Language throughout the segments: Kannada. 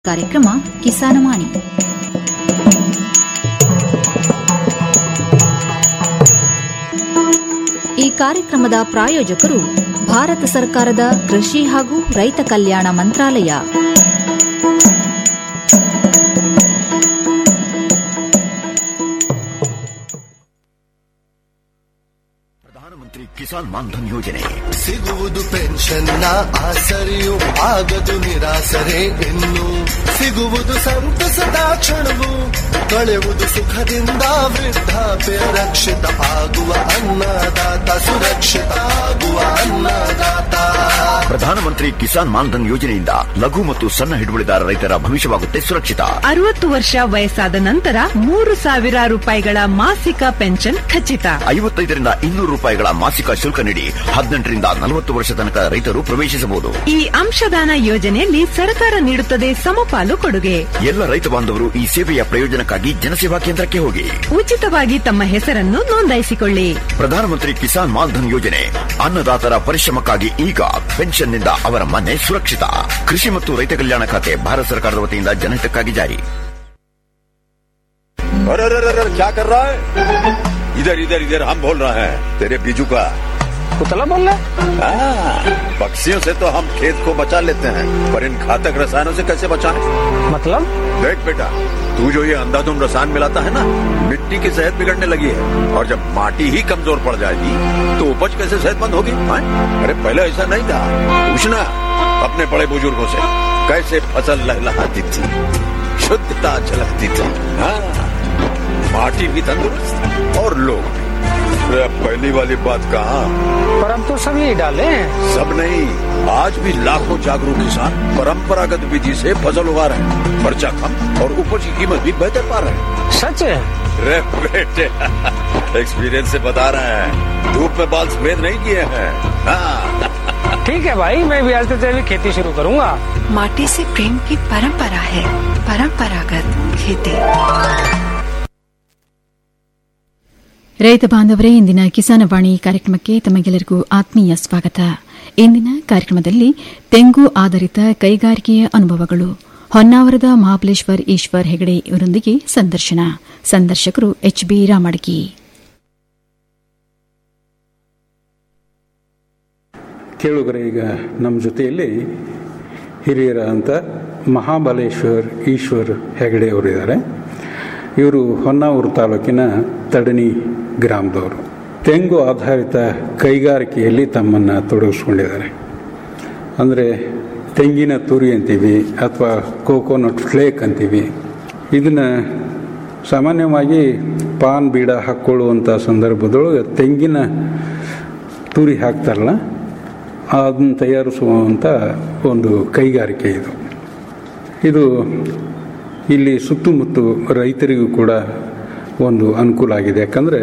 ಕಾರ್ಯಕ್ರಮ ಕಿಸಾನವಾಣಿ ಈ ಕಾರ್ಯಕ್ರಮದ ಪ್ರಾಯೋಜಕರು ಭಾರತ ಸರ್ಕಾರದ ಕೃಷಿ ಹಾಗೂ ರೈತ ಕಲ್ಯಾಣ ಮಂತ್ರಾಲಯ ಪ್ರಧಾನಮಂತ್ರಿ ಕಿಸಾನ್ ಮಾನ್ಧನ್ ಯೋಜನೆ ಸಿಗುವುದು ಪೆನ್ಷನ್ನ ಆಸರೆಯು ಆಗದು ನಿರಾಸರೆ ಇನ್ನು ಸಿಗುವುದು ಸಂತಸದ ಕ್ಷಣವು ಕಳೆಯುವುದು ಸುಖದಿಂದ ವೃದ್ಧಾಪ್ಯ ರಕ್ಷಿತ ಆಗುವ ಅನ್ನದಾತ ಸುರಕ್ಷಿತ ಆಗುವ ಅನ್ನದಾತ ಪ್ರಧಾನಮಂತ್ರಿ ಕಿಸಾನ್ ಮಾನ್ಧನ್ ಯೋಜನೆಯಿಂದ ಲಘು ಮತ್ತು ಸಣ್ಣ ಹಿಡುವಳಿದಾರ ರೈತರ ಭವಿಷ್ಯವಾಗುತ್ತೆ ಸುರಕ್ಷಿತ ಅರವತ್ತು ವರ್ಷ ವಯಸ್ಸಾದ ನಂತರ ಮೂರು ಸಾವಿರ ರೂಪಾಯಿಗಳ ಮಾಸಿಕ ಪೆನ್ಷನ್ ಖಚಿತ ಐವತ್ತೈದರಿಂದ ಇನ್ನೂರು ರೂಪಾಯಿಗಳ ಮಾಸಿಕ ಶುಲ್ಕ ನೀಡಿ ಹದಿನೆಂಟರಿಂದ ನಲವತ್ತು ವರ್ಷ ತನಕ ರೈತರು ಪ್ರವೇಶಿಸಬಹುದು ಈ ಅಂಶದಾನ ಯೋಜನೆಯಲ್ಲಿ ಸರ್ಕಾರ ನೀಡುತ್ತದೆ ಸಮಪಾಲು ಕೊಡುಗೆ ಎಲ್ಲ ರೈತ ಬಾಂಧವರು ಈ ಸೇವೆಯ ಪ್ರಯೋಜನಕ್ಕಾಗಿ ಜನಸೇವಾ ಕೇಂದ್ರಕ್ಕೆ ಹೋಗಿ ಉಚಿತವಾಗಿ ತಮ್ಮ ಹೆಸರನ್ನು ನೋಂದಾಯಿಸಿಕೊಳ್ಳಿ ಪ್ರಧಾನಮಂತ್ರಿ ಕಿಸಾನ್ ಮಾನ್ಧನ್ ಯೋಜನೆ ಅನ್ನದಾತರ ಪರಿಶ್ರಮಕ್ಕಾಗಿ ಈಗ ಪೆನ್ಷನ್ನಿಂದ ಅವರ ಮನೆ ಸುರಕ್ಷಿತ ಕೃಷಿ ಮತ್ತು ರೈತ ಕಲ್ಯಾಣ ಖಾತೆ ಭಾರತ ಸರ್ಕಾರದ ವತಿಯಿಂದ ಜನಹಿತಕ್ಕಾಗಿ ಜಾರಿ अरे अरे अरे अरे, क्या कर रहा है इधर इधर इधर हम बोल रहे हैं तेरे बीजू का कुतला बोल रहा हाँ, पक्षियों से तो हम खेत को बचा लेते हैं पर इन घातक रसायनों से कैसे बचाएं? मतलब देख बेटा तू जो ये अंधाधुंध रसायन मिलाता है ना मिट्टी की सेहत बिगड़ने लगी है और जब माटी ही कमजोर पड़ जाएगी तो उपज कैसे सेहतमंद होगी हाँ? अरे पहले ऐसा नहीं था पूछना अपने बड़े बुजुर्गों से कैसे फसल लहलहाती थी शुद्धता झलकती थी हाँ माटी भी तंदुरुस्त और लोग भी अरे अब पहली वाली बात कहाँ पर अब तो सब यही डाले हैं सब नहीं आज भी लाखों जागरूक किसान परंपरागत विधि से फसल उगा रहे हैं खर्चा कम और उपज की कीमत भी बेहतर पा रहे हैं सच है रे बेटे एक्सपीरियंस से बता रहे हैं धूप में बाल सफेद नहीं किए हैं हाँ ठीक है भाई मैं भी आज से तेरी खेती शुरू करूंगा माटी से प्रेम की परंपरा है परंपरागत खेती ರೈತ ಬಾಂಧವರೇ ಇಂದಿನ ಕಿಸಾನವಾಣಿ ಕಾರ್ಯಕ್ರಮಕ್ಕೆ ತಮಗೆಲ್ಲರಿಗೂ ಆತ್ಮೀಯ ಸ್ವಾಗತ ಇಂದಿನ ಕಾರ್ಯಕ್ರಮದಲ್ಲಿ ತೆಂಗು ಆಧಾರಿತ ಕೈಗಾರಿಕೆಯ ಅನುಭವಗಳು ಹೊನ್ನಾವರದ ಮಹಾಬಲೇಶ್ವರ್ ಈಶ್ವರ್ ಹೆಗಡೆ ಇವರೊಂದಿಗೆ ಸಂದರ್ಶನ ಸಂದರ್ಶಕರು ಎಚ್ಬಿ ರಾಮಡ್ಗಿ ಕೇಳುಗರೆ ಈಗ ನಮ್ಮ ಜೊತೆಯಲ್ಲಿ ಹಿರಿಯರ ಅಂತ ಮಹಾಬಲೇಶ್ವರ್ ಈಶ್ವರ್ ಹೆಗಡೆ ಅವರಿದ್ದಾರೆ ಇವರು ಹೊನ್ನಾವೂರು ತಾಲೂಕಿನ ತಡನಿ ಗ್ರಾಮದವರು ತೆಂಗು ಆಧಾರಿತ ಕೈಗಾರಿಕೆಯಲ್ಲಿ ತಮ್ಮನ್ನು ತೊಡಗಿಸ್ಕೊಂಡಿದ್ದಾರೆ ಅಂದರೆ ತೆಂಗಿನ ತುರಿ ಅಂತೀವಿ ಅಥವಾ ಕೋಕೋನಟ್ ಫ್ಲೇಕ್ ಅಂತೀವಿ ಇದನ್ನು ಸಾಮಾನ್ಯವಾಗಿ ಪಾನ್ ಬೀಡ ಹಾಕ್ಕೊಳ್ಳುವಂಥ ಸಂದರ್ಭದೊಳಗೆ ತೆಂಗಿನ ತುರಿ ಹಾಕ್ತಾರಲ್ಲ ಅದನ್ನು ತಯಾರಿಸುವಂಥ ಒಂದು ಕೈಗಾರಿಕೆ ಇದು ಇದು ಇಲ್ಲಿ ಸುತ್ತಮುತ್ತ ರೈತರಿಗೂ ಕೂಡ ಒಂದು ಅನುಕೂಲ ಆಗಿದೆ ಯಾಕಂದರೆ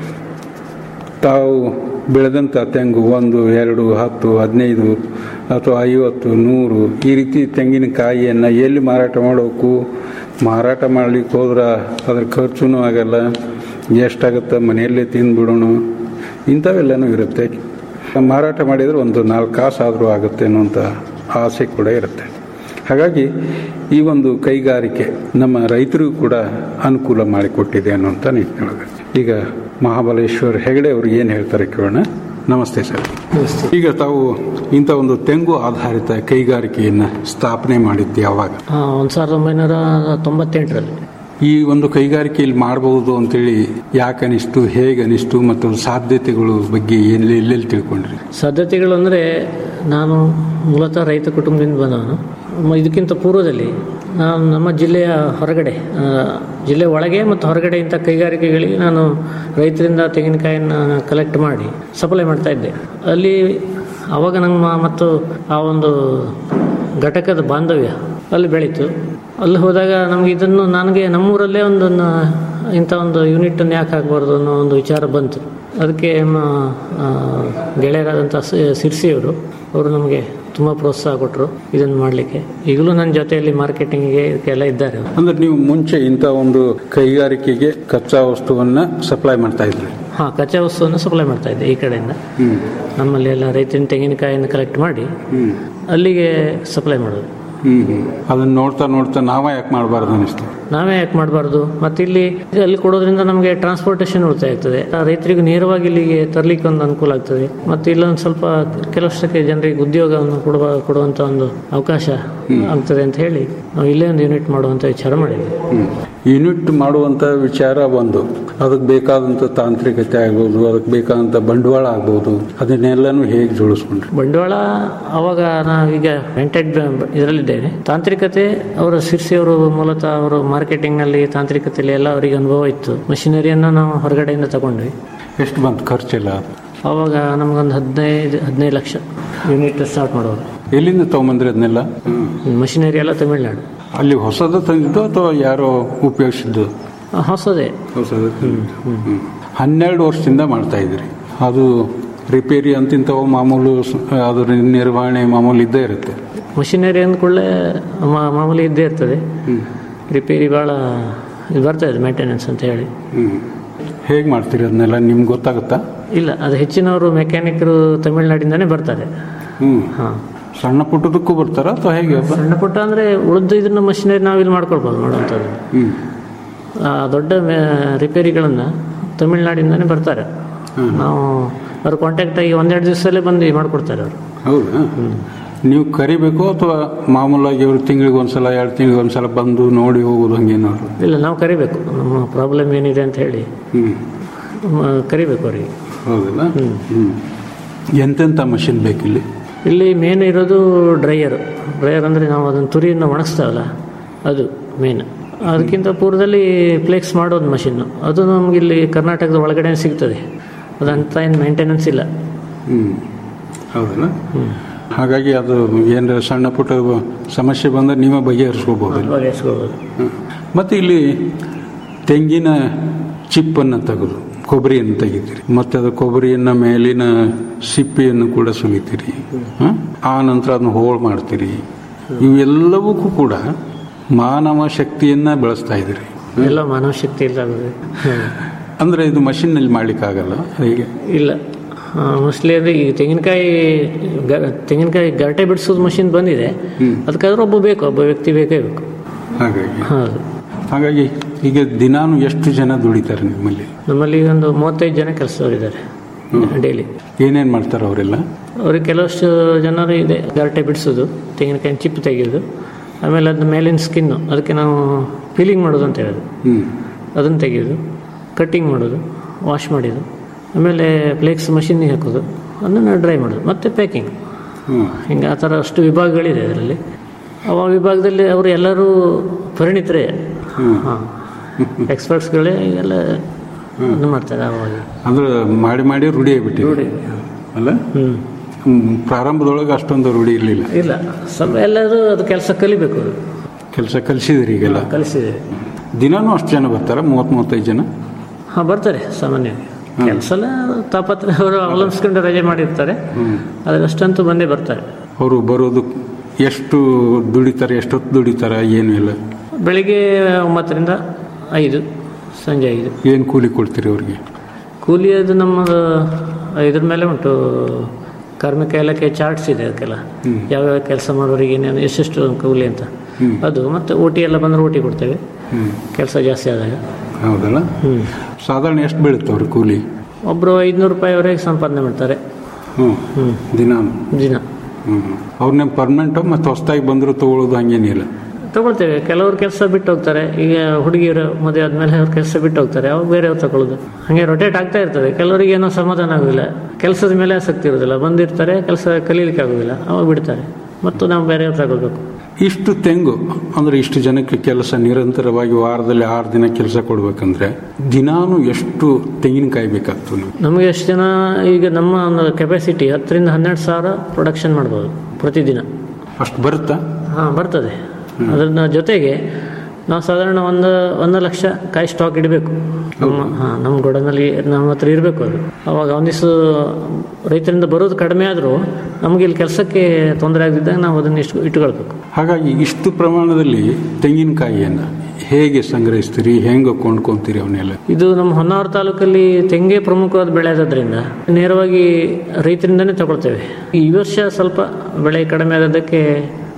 ತಾವು ಬೆಳೆದಂಥ ತೆಂಗು ಒಂದು ಎರಡು ಹತ್ತು ಹದಿನೈದು ಅಥವಾ ಐವತ್ತು ನೂರು ಈ ರೀತಿ ತೆಂಗಿನಕಾಯಿಯನ್ನು ಎಲ್ಲಿ ಮಾರಾಟ ಮಾಡಬೇಕು ಮಾರಾಟ ಮಾಡಲಿಕ್ಕೆ ಹೋದ್ರೆ ಅದ್ರ ಖರ್ಚು ಆಗಲ್ಲ ಎಷ್ಟಾಗುತ್ತೆ ಮನೆಯಲ್ಲೇ ತಿಂದುಬಿಡೋಣ ಇಂಥವೆಲ್ಲನೂ ಇರುತ್ತೆ ಮಾರಾಟ ಮಾಡಿದರೆ ಒಂದು ನಾಲ್ಕು ಕಾಸು ಆದರೂ ಆಗುತ್ತೆ ಅನ್ನುವಂಥ ಆಸೆ ಕೂಡ ಇರುತ್ತೆ ಹಾಗಾಗಿ ಈ ಒಂದು ಕೈಗಾರಿಕೆ ನಮ್ಮ ರೈತರಿಗೂ ಕೂಡ ಅನುಕೂಲ ಮಾಡಿಕೊಟ್ಟಿದೆ ಅನ್ನುವಂಥ ನಿಟ್ಟಿನೊಳಗೆ ಈಗ ಮಹಾಬಲೇಶ್ವರ್ ಹೆಗಡೆ ಅವರು ಏನು ಹೇಳ್ತಾರೆ ಕೇಳೋಣ ನಮಸ್ತೆ ಸರ್ ಈಗ ತಾವು ಇಂಥ ಒಂದು ತೆಂಗು ಆಧಾರಿತ ಕೈಗಾರಿಕೆಯನ್ನು ಸ್ಥಾಪನೆ ಮಾಡಿದ್ದು ಯಾವಾಗ ಒಂದು ಸಾವಿರದ ಒಂಬೈನೂರ ತೊಂಬತ್ತೆಂಟರಲ್ಲಿ ಈ ಒಂದು ಕೈಗಾರಿಕೆಯಲ್ಲಿ ಮಾಡಬಹುದು ಅಂತೇಳಿ ಯಾಕೆ ಅನಿಸ್ತು ಹೇಗೆ ಅನಿಸ್ತು ಮತ್ತು ಸಾಧ್ಯತೆಗಳು ಬಗ್ಗೆ ಎಲ್ಲಿ ಎಲ್ಲೆಲ್ಲಿ ತಿಳ್ಕೊಂಡ್ರಿ ಸಾಧ್ಯತೆಗಳು ಅಂದರೆ ನಾನು ಮೂಲತಃ ರೈತ ಕುಟುಂಬದಿಂದ ಬಂದವನು ಮ- ಇದಕ್ಕಿಂತ ಪೂರ್ವದಲ್ಲಿ ನಾನು ನಮ್ಮ ಜಿಲ್ಲೆಯ ಹೊರಗಡೆ ಆ, ಜಿಲ್ಲೆ ಒಳಗೆ ಮತ್ತು ಹೊರಗಡೆ ಇಂಥ ಕೈಗಾರಿಕೆಗಳಿಗೆ ನಾನು ರೈತರಿಂದ ತೆಂಗಿನಕಾಯಿಯನ್ನು ಕಲೆಕ್ಟ್ ಮಾಡಿ ಸಪ್ಲೈ ಮಾಡ್ತಾ ಇದ್ದೆ ಅಲ್ಲಿ ಆವಾಗ ನಮ್ಮ ಮತ್ತು ಆ ಒಂದು ಘಟಕದ ಬಾಂಧವ್ಯ ಅಲ್ಲಿ ಬೆಳೀತು ಅಲ್ಲಿ ಹೋದಾಗ ನಮಗೆ ಇದನ್ನು ನನಗೆ ನಮ್ಮೂರಲ್ಲೇ ಒಂದನ್ನು ಇಂಥ ಒಂದು ಯೂನಿಟನ್ನು ಯಾಕೆ ಆಗಬಾರ್ದು ಅನ್ನೋ ಒಂದು ವಿಚಾರ ಬಂತು ಅದಕ್ಕೆ ನಮ್ಮ ಆ, ಗೆಳೆಯರಾದಂಥ ಸ- ಸಿರ್ಸಿಯವರು ಅವರು ನಮಗೆ ತುಂಬ ಪ್ರೋತ್ಸಾಹ ಕೊಟ್ಟರು ಇದನ್ನು ಮಾಡಲಿಕ್ಕೆ ಈಗಲೂ ನನ್ನ ಜೊತೆಯಲ್ಲಿ ಮಾರ್ಕೆಟಿಂಗಿಗೆ ಇದಕ್ಕೆಲ್ಲ ಇದ್ದಾರೆ ಅವರು. ಅಂದ್ರೆ ನೀವು ಮುಂಚೆ ಇಂಥ ಒಂದು ಕೈಗಾರಿಕೆಗೆ ಕಚ್ಚಾ ವಸ್ತುವನ್ನ ಸಪ್ಲೈ ಮಾಡ್ತಾ ಇದ್ರಿ ಹಾಂ ಕಚ್ಚಾ ವಸ್ತುವನ್ನು ಸಪ್ಲೈ ಮಾಡ್ತಾ ಇದ್ದೆ ಈ ಕಡೆಯಿಂದ ನಮ್ಮಲ್ಲಿ ಎಲ್ಲ ರೈತನ ತೆಂಗಿನಕಾಯಿಯನ್ನು ಕಲೆಕ್ಟ್ ಮಾಡಿ ಅಲ್ಲಿಗೆ ಸಪ್ಲೈ ಮಾಡೋದು ಹ್ಮ್ ಹ್ಮ್ ಅದನ್ನ ನೋಡ್ತಾ ನೋಡ್ತಾ ನಾವೇ ಯಾಕೆ ಮಾಡಬಾರ್ದು ಅನಿಸ್ತು ನಾವೇ ಯಾಕೆ ಮಾಡಬಾರ್ದು ಮತ್ತೆ ಇಲ್ಲಿ ಅಲ್ಲಿ ಕೊಡೋದ್ರಿಂದ ನಮಗೆ ಟ್ರಾನ್ಸ್ಪೋರ್ಟೇಷನ್ ಉಳಿತಾಯ ಆಗ್ತದೆ ಆ ರೈತರಿಗೆ ನೇರವಾಗಿ ಇಲ್ಲಿಗೆ ತರಲಿಕ್ಕೆ ಒಂದು ಅನುಕೂಲ ಆಗ್ತದೆ ಮತ್ತೆ ಇಲ್ಲೊಂದು ಸ್ವಲ್ಪ ಕೆಲವಷ್ಟಕ್ಕೆ ಜನರಿಗೆ ಉದ್ಯೋಗವನ್ನು ಕೊಡುವ ಕೊಡುವಂತ ಒಂದು ಅವಕಾಶ ಆಗ್ತದೆ ಅಂತ ಹೇಳಿ ನಾವು ಇಲ್ಲೇ ಒಂದು ಯೂನಿಟ್ ಮಾಡುವಂತ ವಿಚಾರ ಮಾಡಿದ್ವಿ ಯೂನಿಟ್ ಮಾಡುವಂತ ವಿಚಾರ ಒಂದು ಅದಕ್ಕೆ ಬೇಕಾದಂತ ತಾಂತ್ರಿಕತೆ ಆಗ್ಬೋದು ಅದಕ್ಕೆ ಬೇಕಾದಂತ ಬಂಡವಾಳ ಆಗ್ಬೋದು ಅದನ್ನೆಲ್ಲನೂ ಹೇಗೆ ಜೋಡಿಸ್ಕೊಂಡ್ರಿ ಬಂಡವಾಳ ಅವಾಗ ನಾವೀಗ ವೆಂಟೆಡ್ ಇದರಲ್ಲಿದ್ದೇನೆ ತಾಂತ್ರಿಕತೆ ಅವರ ಶಿರ್ಸಿ ಅವರು ಮೂಲತಃ ಅವರು ಮಾರ್ಕೆಟಿಂಗ್ ನಲ್ಲಿ ತಾಂತ್ರಿಕತೆಯಲ್ಲಿ ಎಲ್ಲ ಅವರಿಗೆ ಅನುಭವ ಇತ್ತು ಮಷಿನರಿಯನ್ನು ನಾವು ಹೊರಗಡೆಯಿಂದ ತಗೊಂಡ್ವಿ ಎಷ್ಟು ಬಂತು ಖರ್ಚೆಲ್ಲ ಅದು ಅವಾಗ ನಮಗೊಂದು ಹದಿನೈದು ಹದಿನೈದು ಲಕ್ಷ ಯೂನಿಟ್ ಸ್ಟಾರ್ಟ್ ಮಾಡುವಾಗ ಎಲ್ಲಿಂದ ತಗೊಂಬಂದ್ರಿ ಅದನ್ನೆಲ್ಲ ಮಷಿನರಿ ಎಲ್ಲ ತಮಿಳ್ನಾಡು ಅಲ್ಲಿ ಹೊಸದು ತಂದಿದ್ದು ಅಥವಾ ಯಾರೋ ಉಪಯೋಗಿಸಿದ್ದು ಆ, ಹೊಸದೇ ಹೊಸದು ತಂದಿದ್ದು. ಹ್ಮ್. ಹನ್ನೆರಡು ವರ್ಷದಿಂದ ಮಾಡ್ತಾ ಇದ್ರಿ ಅದು ರಿಪೇರಿ ಅಂತಿಂತವು ಮಾಮೂಲು ಸ- ಅದ್ರ ನಿರ್ವಹಣೆ ಮಾಮೂಲು ಇದ್ದೇ ಇರುತ್ತೆ ಮಷಿನರಿ ಅಂದ್ಕೊಳ್ಳೆ ಮಾಮೂಲಿ ಇದ್ದೇ ಇರ್ತದೆ ರಿಪೇರಿ ಭಾಳ ಇದು ಬರ್ತಾ ಇದೆ ಮೇಂಟೆನೆನ್ಸ್ ಅಂತ ಹೇಳಿ ಹೇಗೆ ಮಾಡ್ತೀರಿ ಅದನ್ನೆಲ್ಲ ನಿಮ್ಗೆ ಗೊತ್ತಾಗುತ್ತಾ ಇಲ್ಲ ಅದು ಹೆಚ್ಚಿನವರು ಮೆಕ್ಯಾನಿಕರು ತಮಿಳ್ನಾಡಿಂದಾನೇ ಬರ್ತಾರೆ ಹ್ಮ್ ಹಾಂ ಸಣ್ಣ ಪುಟ್ಟದಕ್ಕೂ ಬರ್ತಾರ ಅಥವಾ ಹೇಗೆ ಅದು? ಸಣ್ಣ ಪುಟ್ಟ ಅಂದರೆ ಉಳಿದ ಇದನ್ನ ಮಷಿನರಿ ನಾವು ಇಲ್ಲಿ ಮಾಡ್ಕೊಳ್ಬೋದು ಮಾಡುವಂಥದ್ದು ಹ್ಮ್ ಆ ದೊಡ್ಡ ರಿಪೇರಿಗಳನ್ನು ತಮಿಳ್ನಾಡಿಂದಾನೇ ಬರ್ತಾರೆ ನಾವು ಅವ್ರ ಕಾಂಟ್ಯಾಕ್ಟ್ ಆಗಿ ಒಂದೆರಡು ದಿವಸದಲ್ಲೇ ಬಂದು ಮಾಡ್ಕೊಡ್ತಾರೆ ಅವರು ಹೌದಾ ನೀವು ಕರಿಬೇಕು ಅಥವಾ ಮಾಮೂಲಾಗಿ ಅವ್ರು ತಿಂಗಳಿಗೆ ಒಂದ್ಸಲ ಎರಡು ತಿಂಗಳಿಗೆ ಒಂದ್ಸಲ ಬಂದು ನೋಡಿ ಹೋಗೋದು ಹಂಗೇನಾದ್ರು ಇಲ್ಲ ನಾವು ಕರಿಬೇಕು ನಮ್ಮ ಪ್ರಾಬ್ಲಮ್ ಏನಿದೆ ಅಂತ ಹೇಳಿ ಹ್ಮ್ ಮ- ಕರಿಬೇಕು ಅವರಿಗೆ ಹೌದಲ್ಲ ಹ್ಮ್ ಎಂತೆಂಥ ಮಷಿನ್ ಬೇಕಿಲ್ಲಿ ಇಲ್ಲಿ ಮೇನ್ ಇರೋದು ಡ್ರೈಯರ್ ಡ್ರೈಯರ್ ಅಂದರೆ ನಾವು ಅದನ್ನು ತುರಿಯನ್ನು ಒಣಗಿಸ್ತಾವಲ್ಲ ಅದು ಮೇನ್ ಅದಕ್ಕಿಂತ ಪೂರ್ವದಲ್ಲಿ ಫ್ಲೆಕ್ಸ್ ಮಾಡೋದು ಮಷಿನ್ನು ಅದು ನಮ್ಗೆ ಇಲ್ಲಿ ಕರ್ನಾಟಕದ ಒಳಗಡೆ ಸಿಗ್ತದೆ ಅದಂತ ಏನು ಮೇಂಟೆನೆನ್ಸ್ ಇಲ್ಲ ಹ್ಮ್ ಹೌದಲ್ಲ ಹಾಗಾಗಿ ಅದು ಏನಾರ ಸಣ್ಣ ಪುಟ್ಟ ಸಮಸ್ಯೆ ಬಂದ್ರೆ ನೀವೇ ಬಗೆಹರಿಸ್ಕೋಬಹುದು ಬಗೆಹರಿಸ್ಕೊಳ್ಬೋದು ಮತ್ತೆ ಇಲ್ಲಿ ತೆಂಗಿನ ಚಿಪ್ಪನ್ನು ತೆಗೆದು ಕೊಬ್ಬರಿಯನ್ನು ತೆಗಿತೀರಿ ಮತ್ತೆ ಅದು ಕೊಬ್ಬರಿಯನ್ನ ಮೇಲಿನ ಸಿಪ್ಪೆಯನ್ನು ಕೂಡ ಸುಲಿತೀರಿ ಹ? ಆ ನಂತರ ಅದನ್ನು ಹೋಳು ಮಾಡ್ತೀರಿ ಇವೆಲ್ಲವಕ್ಕೂ ಕೂಡ ಮಾನವ ಶಕ್ತಿಯನ್ನ ಬೆಳೆಸ್ತಾ ಇದ್ದೀರಿ ಎಲ್ಲ ಮಾನವ ಶಕ್ತಿ ಇಲ್ಲ ಆಗೋದು ಅಂದ್ರೆ ಇದು ಮಷಿನ್ನಲ್ಲಿ ಮಾಡ್ಲಿಕ್ಕಾಗಲ್ಲ ಹೇಗೆ ಇಲ್ಲ ಮೋಸ್ಟ್ಲಿ ಅಂದರೆ ಈ ತೆಂಗಿನಕಾಯಿ ಗ- ತೆಂಗಿನಕಾಯಿ ಗರಟೆ ಬಿಡಿಸೋದು ಮಷಿನ್ ಬಂದಿದೆ ಅದಕ್ಕಾದ್ರೆ ಒಬ್ಬ ಬೇಕು ಒಬ್ಬ ವ್ಯಕ್ತಿ ಬೇಕೇ ಬೇಕು ಹಾಗಾಗಿ ಹೌದು ಹಾಗಾಗಿ ಈಗ ದಿನಾನು ಎಷ್ಟು ಜನ ದುಡಿತಾರೆ ನಿಮ್ಮಲ್ಲಿ ನಮ್ಮಲ್ಲಿ ಒಂದು ಮೂವತ್ತೈದು ಜನ ಕೆಲಸದವರಿದ್ದಾರೆ ಡೈಲಿ ಏನೇನು ಮಾಡ್ತಾರೆ ಅವರೆಲ್ಲ ಅವ್ರಿಗೆ ಕೆಲವಷ್ಟು ಜನರು ಇದೆ ಗರಟೆ ಬಿಡಿಸೋದು ತೆಂಗಿನಕಾಯಿ ಚಿಪ್ಪು ತೆಗೆಯೋದು ಆಮೇಲೆ ಅದ್ರ ಮೇಲಿನ ಸ್ಕಿನ್ನು ಅದಕ್ಕೆ ನಾವು ಪೀಲಿಂಗ್ ಮಾಡೋದು ಅಂತ ಹೇಳೋದು ಹ್ಮ್ ಅದನ್ನು ತೆಗೆಯೋದು ಕಟ್ಟಿಂಗ್ ಮಾಡೋದು ವಾಶ್ ಮಾಡೋದು ಆಮೇಲೆ ಫ್ಲೇಕ್ಸ್ ಮಷಿನ್ನಿಗೆ ಹಾಕೋದು ಅದನ್ನು ಡ್ರೈ ಮಾಡೋದು ಮತ್ತು ಪ್ಯಾಕಿಂಗ್ ಹ್ಮ್ ಹಿಂಗೆ ಆ ಥರ ಅಷ್ಟು ವಿಭಾಗಗಳಿದೆ ಅದರಲ್ಲಿ ಅವ ವಿಭಾಗದಲ್ಲಿ ಅವರು ಎಲ್ಲರೂ ಪರಿಣಿತರೇ ಹಾಂ ಎಕ್ಸ್ಪರ್ಟ್ಸ್ಗಳೇ ಎಲ್ಲ ಇದು ಮಾಡ್ತಾರೆ ಅವಾಗ ಅಂದ್ರೆ ಮಾಡಿ ಮಾಡಿ ರೂಢಿ ಆಗ್ಬಿಟ್ಟಿದೆ ಅಲ್ಲ ಹ್ಞೂ ಹ್ಮ್. ಪ್ರಾರಂಭದೊಳಗೆ ಅಷ್ಟೊಂದು ರೂಢಿ ಇರಲಿಲ್ಲ ಇಲ್ಲ ಸ್ವಲ್ಪ ಎಲ್ಲರೂ ಅದು ಕೆಲಸ ಕಲಿಬೇಕು ಅವರು ಕೆಲಸ ಕಲಿಸಿದ್ರಿ ಈಗೆಲ್ಲ ಕಲಿಸಿದೆ ದಿನಾನು ಅಷ್ಟು ಜನ ಬರ್ತಾರ ಮೂವತ್ತ್ ಮೂವತ್ತೈದು ಜನ ಹಾಂ ಬರ್ತಾರೆ ಸಾಮಾನ್ಯವಾಗಿ ಕೆಲಸ ಎಲ್ಲ ತಾಪತ್ರ ಅವರು ಅವಲಂಬಿಸ್ಕೊಂಡು ರಜೆ ಮಾಡಿರ್ತಾರೆ ಆದರೆ ಅಷ್ಟಂತೂ ಬಂದೇ ಬರ್ತಾರೆ ಅವರು ಬರೋದು ಎಷ್ಟು ದುಡಿತಾರೆ ಎಷ್ಟೊತ್ತು ದುಡಿತಾರ ಏನು ಇಲ್ಲ ಬೆಳಿಗ್ಗೆ ಒಂಬತ್ತರಿಂದ ಐದು ಸಂಜೆ ಐದು ಏನು ಕೂಲಿ ಕೊಡ್ತೀರಿ ಅವ್ರಿಗೆ ಕೂಲಿ ಅದು ನಮ್ಮದು ಇದ್ರ ಮೇಲೆ ಉಂಟು ಕಾರ್ಮಿಕ ಇಲಾಖೆ ಚಾರ್ಟ್ಸ್ ಇದೆ ಅದಕ್ಕೆಲ್ಲ ಯಾವ್ಯಾವ ಕೆಲಸ ಮಾಡೋರಿಗೆ ಏನೇನು ಎಷ್ಟೆಷ್ಟು ಕೂಲಿ ಅಂತ ಅದು ಮತ್ತು ಊಟಿ ಎಲ್ಲ ಬಂದರೆ ಊಟಿ ಕೊಡ್ತೇವೆ ಕೆಲಸ ಜಾಸ್ತಿ ಆದಾಗ ಹೌದಲ್ಲ ಹ್ಞೂ ಸಾಧಾರಣ ಎಷ್ಟು ಬೀಳುತ್ತೆ ಅವ್ರ ಕೂಲಿ ಒಬ್ಬರು ಐದುನೂರು ರೂಪಾಯಿವರೆಗೆ ಸಂಪಾದನೆ ಮಾಡ್ತಾರೆ ಹ್ಞೂ ದಿನಾನು ದಿನ ಹ್ಞೂ ಅವ್ರನ್ನ ಪರ್ಮನೆಂಟು ಮತ್ತು ಹೊಸ್ದಾಗಿ ಬಂದರೂ ತಗೊಳ್ಳೋದು ಹಂಗೇನಿಲ್ಲ ತಗೊಳ್ತೇವೆ ಕೆಲವರು ಕೆಲಸ ಬಿಟ್ಟು ಹೋಗ್ತಾರೆ ಈಗ ಹುಡುಗಿಯರು ಮದುವೆ ಆದ್ಮೇಲೆ ಅವ್ರ ಕೆಲಸ ಬಿಟ್ಟು ಹೋಗ್ತಾರೆ ಅವಾಗ ಬೇರೆಯವ್ರು ತಗೊಳ್ಳೋದು ಹಾಗೆ ರೊಟೇಟ್ ಆಗ್ತಾ ಇರ್ತದೆ ಕೆಲವರಿಗೆ ಏನೋ ಸಮಾಧಾನ ಆಗೋದಿಲ್ಲ ಕೆಲಸದ ಮೇಲೆ ಆಸಕ್ತಿ ಇರೋದಿಲ್ಲ ಬಂದಿರ್ತಾರೆ ಕೆಲಸ ಕಲೀಲಿಕ್ಕೆ ಆಗೋದಿಲ್ಲ ಅವಾಗ ಬಿಡ್ತಾರೆ ಮತ್ತು ನಾವು ಬೇರೆಯವ್ರು ತಗೊಳ್ಬೇಕು ಇಷ್ಟು ತೆಂಗು ಅಂದ್ರೆ ಇಷ್ಟು ಜನಕ್ಕೆ ಕೆಲಸ ನಿರಂತರವಾಗಿ ವಾರದಲ್ಲಿ ಆರು ದಿನ ಕೆಲಸ ಕೊಡ್ಬೇಕಂದ್ರೆ ದಿನಾನು ಎಷ್ಟು ತೆಂಗಿನಕಾಯಿ ಬೇಕಾಗ್ತದೆ ನಮ್ಗೆ ನಮಗೆ ಎಷ್ಟು ಜನ ಈಗ ನಮ್ಮ ಒಂದು ಕೆಪಾಸಿಟಿ ಹತ್ತರಿಂದ ಹನ್ನೆರಡು ಸಾವಿರ ಪ್ರೊಡಕ್ಷನ್ ಮಾಡ್ಬೋದು ಪ್ರತಿದಿನ ಅಷ್ಟು ಬರುತ್ತಾ ಹಾಂ ಬರ್ತದೆ ಅದನ್ನ ಜೊತೆಗೆ ನಾವು ಸಾಧಾರಣ ಒಂದು ಒಂದು ಲಕ್ಷ ಕಾಯಿ ಸ್ಟಾಕ್ ಇಡಬೇಕು ನಮ್ಮ ಹಾಂ ನಮ್ಮ ಗೋಡನಲ್ಲಿ ನಮ್ಮ ಹತ್ರ ಇರಬೇಕು ಅದು ಅವಾಗ ಒಂದಿಷ್ಟು ರೈತರಿಂದ ಬರೋದು ಕಡಿಮೆ ಆದರೂ ನಮಗೆ ಇಲ್ಲಿ ಕೆಲಸಕ್ಕೆ ತೊಂದರೆ ಆಗದಿದ್ದಾಗ ನಾವು ಅದನ್ನು ಇಷ್ಟು ಇಟ್ಕೊಳ್ಬೇಕು ಹಾಗಾಗಿ ಇಷ್ಟು ಪ್ರಮಾಣದಲ್ಲಿ ತೆಂಗಿನಕಾಯಿಯನ್ನು ಹೇಗೆ ಸಂಗ್ರಹಿಸ್ತೀರಿ ಹೆಂಗೆ ಕೊಂಡ್ಕೊಂತೀರಿ ಅವನ್ನೆಲ್ಲ ಇದು ನಮ್ಮ ಹೊನ್ನಾವರ ತಾಲೂಕಲ್ಲಿ ತೆಂಗೆ ಪ್ರಮುಖವಾದ ಬೆಳೆ ಆದದ್ರಿಂದ ನೇರವಾಗಿ ರೈತರಿಂದನೇ ತಗೊಳ್ತೇವೆ ಈ ವರ್ಷ ಸ್ವಲ್ಪ ಬೆಳೆ ಕಡಿಮೆ ಆದದ್ದಕ್ಕೆ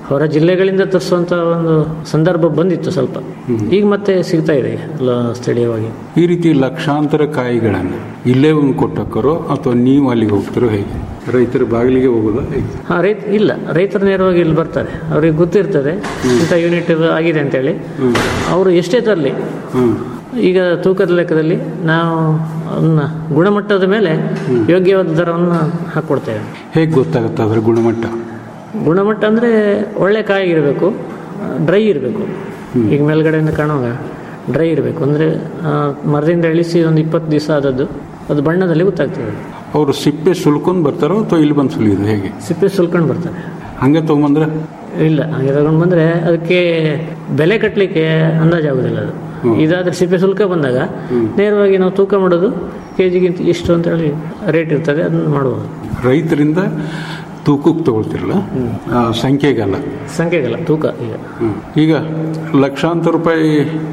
ಹೊರ ಜಿಲ್ಲೆಗಳಿಂದ ತರಿಸುವಂತ ಒಂದು ಸಂದರ್ಭ ಬಂದಿತ್ತು ಸ್ವಲ್ಪ ಈಗ ಮತ್ತೆ ಸಿಗ್ತಾ ಇದೆ ಎಲ್ಲ ಸ್ಥಳೀಯವಾಗಿ ಈ ರೀತಿ ಲಕ್ಷಾಂತರ ಕಾಯಿಗಳನ್ನು ಇಲ್ಲೇ ಒಂದು ಕೊಟ್ಟಕ್ಕರೋ ಅಥವಾ ನೀವು ಅಲ್ಲಿಗೆ ಹೋಗ್ತಿರೋ ಹೇಗೆ ರೈತರ ಬಾಗಿಲಿಗೆ ಹೋಗೋದಾ ಹೇಗೆ ಹಾ ರೈತ ಇಲ್ಲ ರೈತರು ನೇರವಾಗಿ ಇಲ್ಲಿ ಬರ್ತಾರೆ ಅವ್ರಿಗೆ ಗೊತ್ತಿರ್ತದೆ ಇಂಥ ಯೂನಿಟ್ ಆಗಿದೆ ಅಂತೇಳಿ ಅವರು ಎಷ್ಟೇ ತರಲಿ ಹ್ಮ್ ಈಗ ತೂಕದ ಲೆಕ್ಕದಲ್ಲಿ ನಾವು ಅದನ್ನ ಗುಣಮಟ್ಟದ ಮೇಲೆ ಯೋಗ್ಯವಾದ ದರವನ್ನು ಹಾಕ್ಕೊಡ್ತೇವೆ ಹೇಗೆ ಗೊತ್ತಾಗುತ್ತೆ ಅದರ ಗುಣಮಟ್ಟ ಗುಣಮಟ್ಟ ಅಂದರೆ ಒಳ್ಳೆ ಕಾಯಿ ಇರಬೇಕು ಡ್ರೈ ಇರಬೇಕು ಈಗ ಮೇಲ್ಗಡೆಯಿಂದ ಕಾಣುವಾಗ ಡ್ರೈ ಇರಬೇಕು ಅಂದರೆ ಮರದಿಂದ ಇಳಿಸಿ ಒಂದು ಇಪ್ಪತ್ತು ದಿವಸ ಆದದ್ದು ಅದು ಬಣ್ಣದಲ್ಲಿ ಗೊತ್ತಾಗ್ತದೆ ಅವರು ಸಿಪ್ಪೆ ಸುಲ್ಕೊಂಡು ಬರ್ತಾರೋ ಅಥವಾ ಇಲ್ಲಿ ಬಂದು ಸುಲಿಯೋದು ಹೇಗೆ ಸಿಪ್ಪೆ ಸುಲ್ಕೊಂಡು ಬರ್ತಾರೆ ಹಂಗೆ ತೊಗೊಂಬಂದ್ರೆ ಇಲ್ಲ ಹಾಗೆ ತಗೊಂಡು ಬಂದರೆ ಅದಕ್ಕೆ ಬೆಲೆ ಕಟ್ಟಲಿಕ್ಕೆ ಅಂದಾಜಾಗೋದಿಲ್ಲ ಅದು ಇದಾದ್ರೆ ಸಿಪ್ಪೆ ಶುಲ್ಕ ಬಂದಾಗ ನೇರವಾಗಿ ನಾವು ತೂಕ ಮಾಡೋದು ಕೆ ಜಿಗಿಂತ ಇಷ್ಟು ಅಂತೇಳಿ ರೇಟ್ ಇರ್ತದೆ ಅದನ್ನು ಮಾಡ್ಬೋದು ರೈತರಿಂದ ತೂಕಕ್ಕೆ ತಗೊಳ್ತಿರಲ್ಲ ಆ, ಸಂಖ್ಯೆಗಲ್ಲ ಸಂಖ್ಯೆಗಲ್ಲ ತೂಕ ಈಗ ಹ್ಮ್. ಈಗ ಲಕ್ಷಾಂತರ ರೂಪಾಯಿ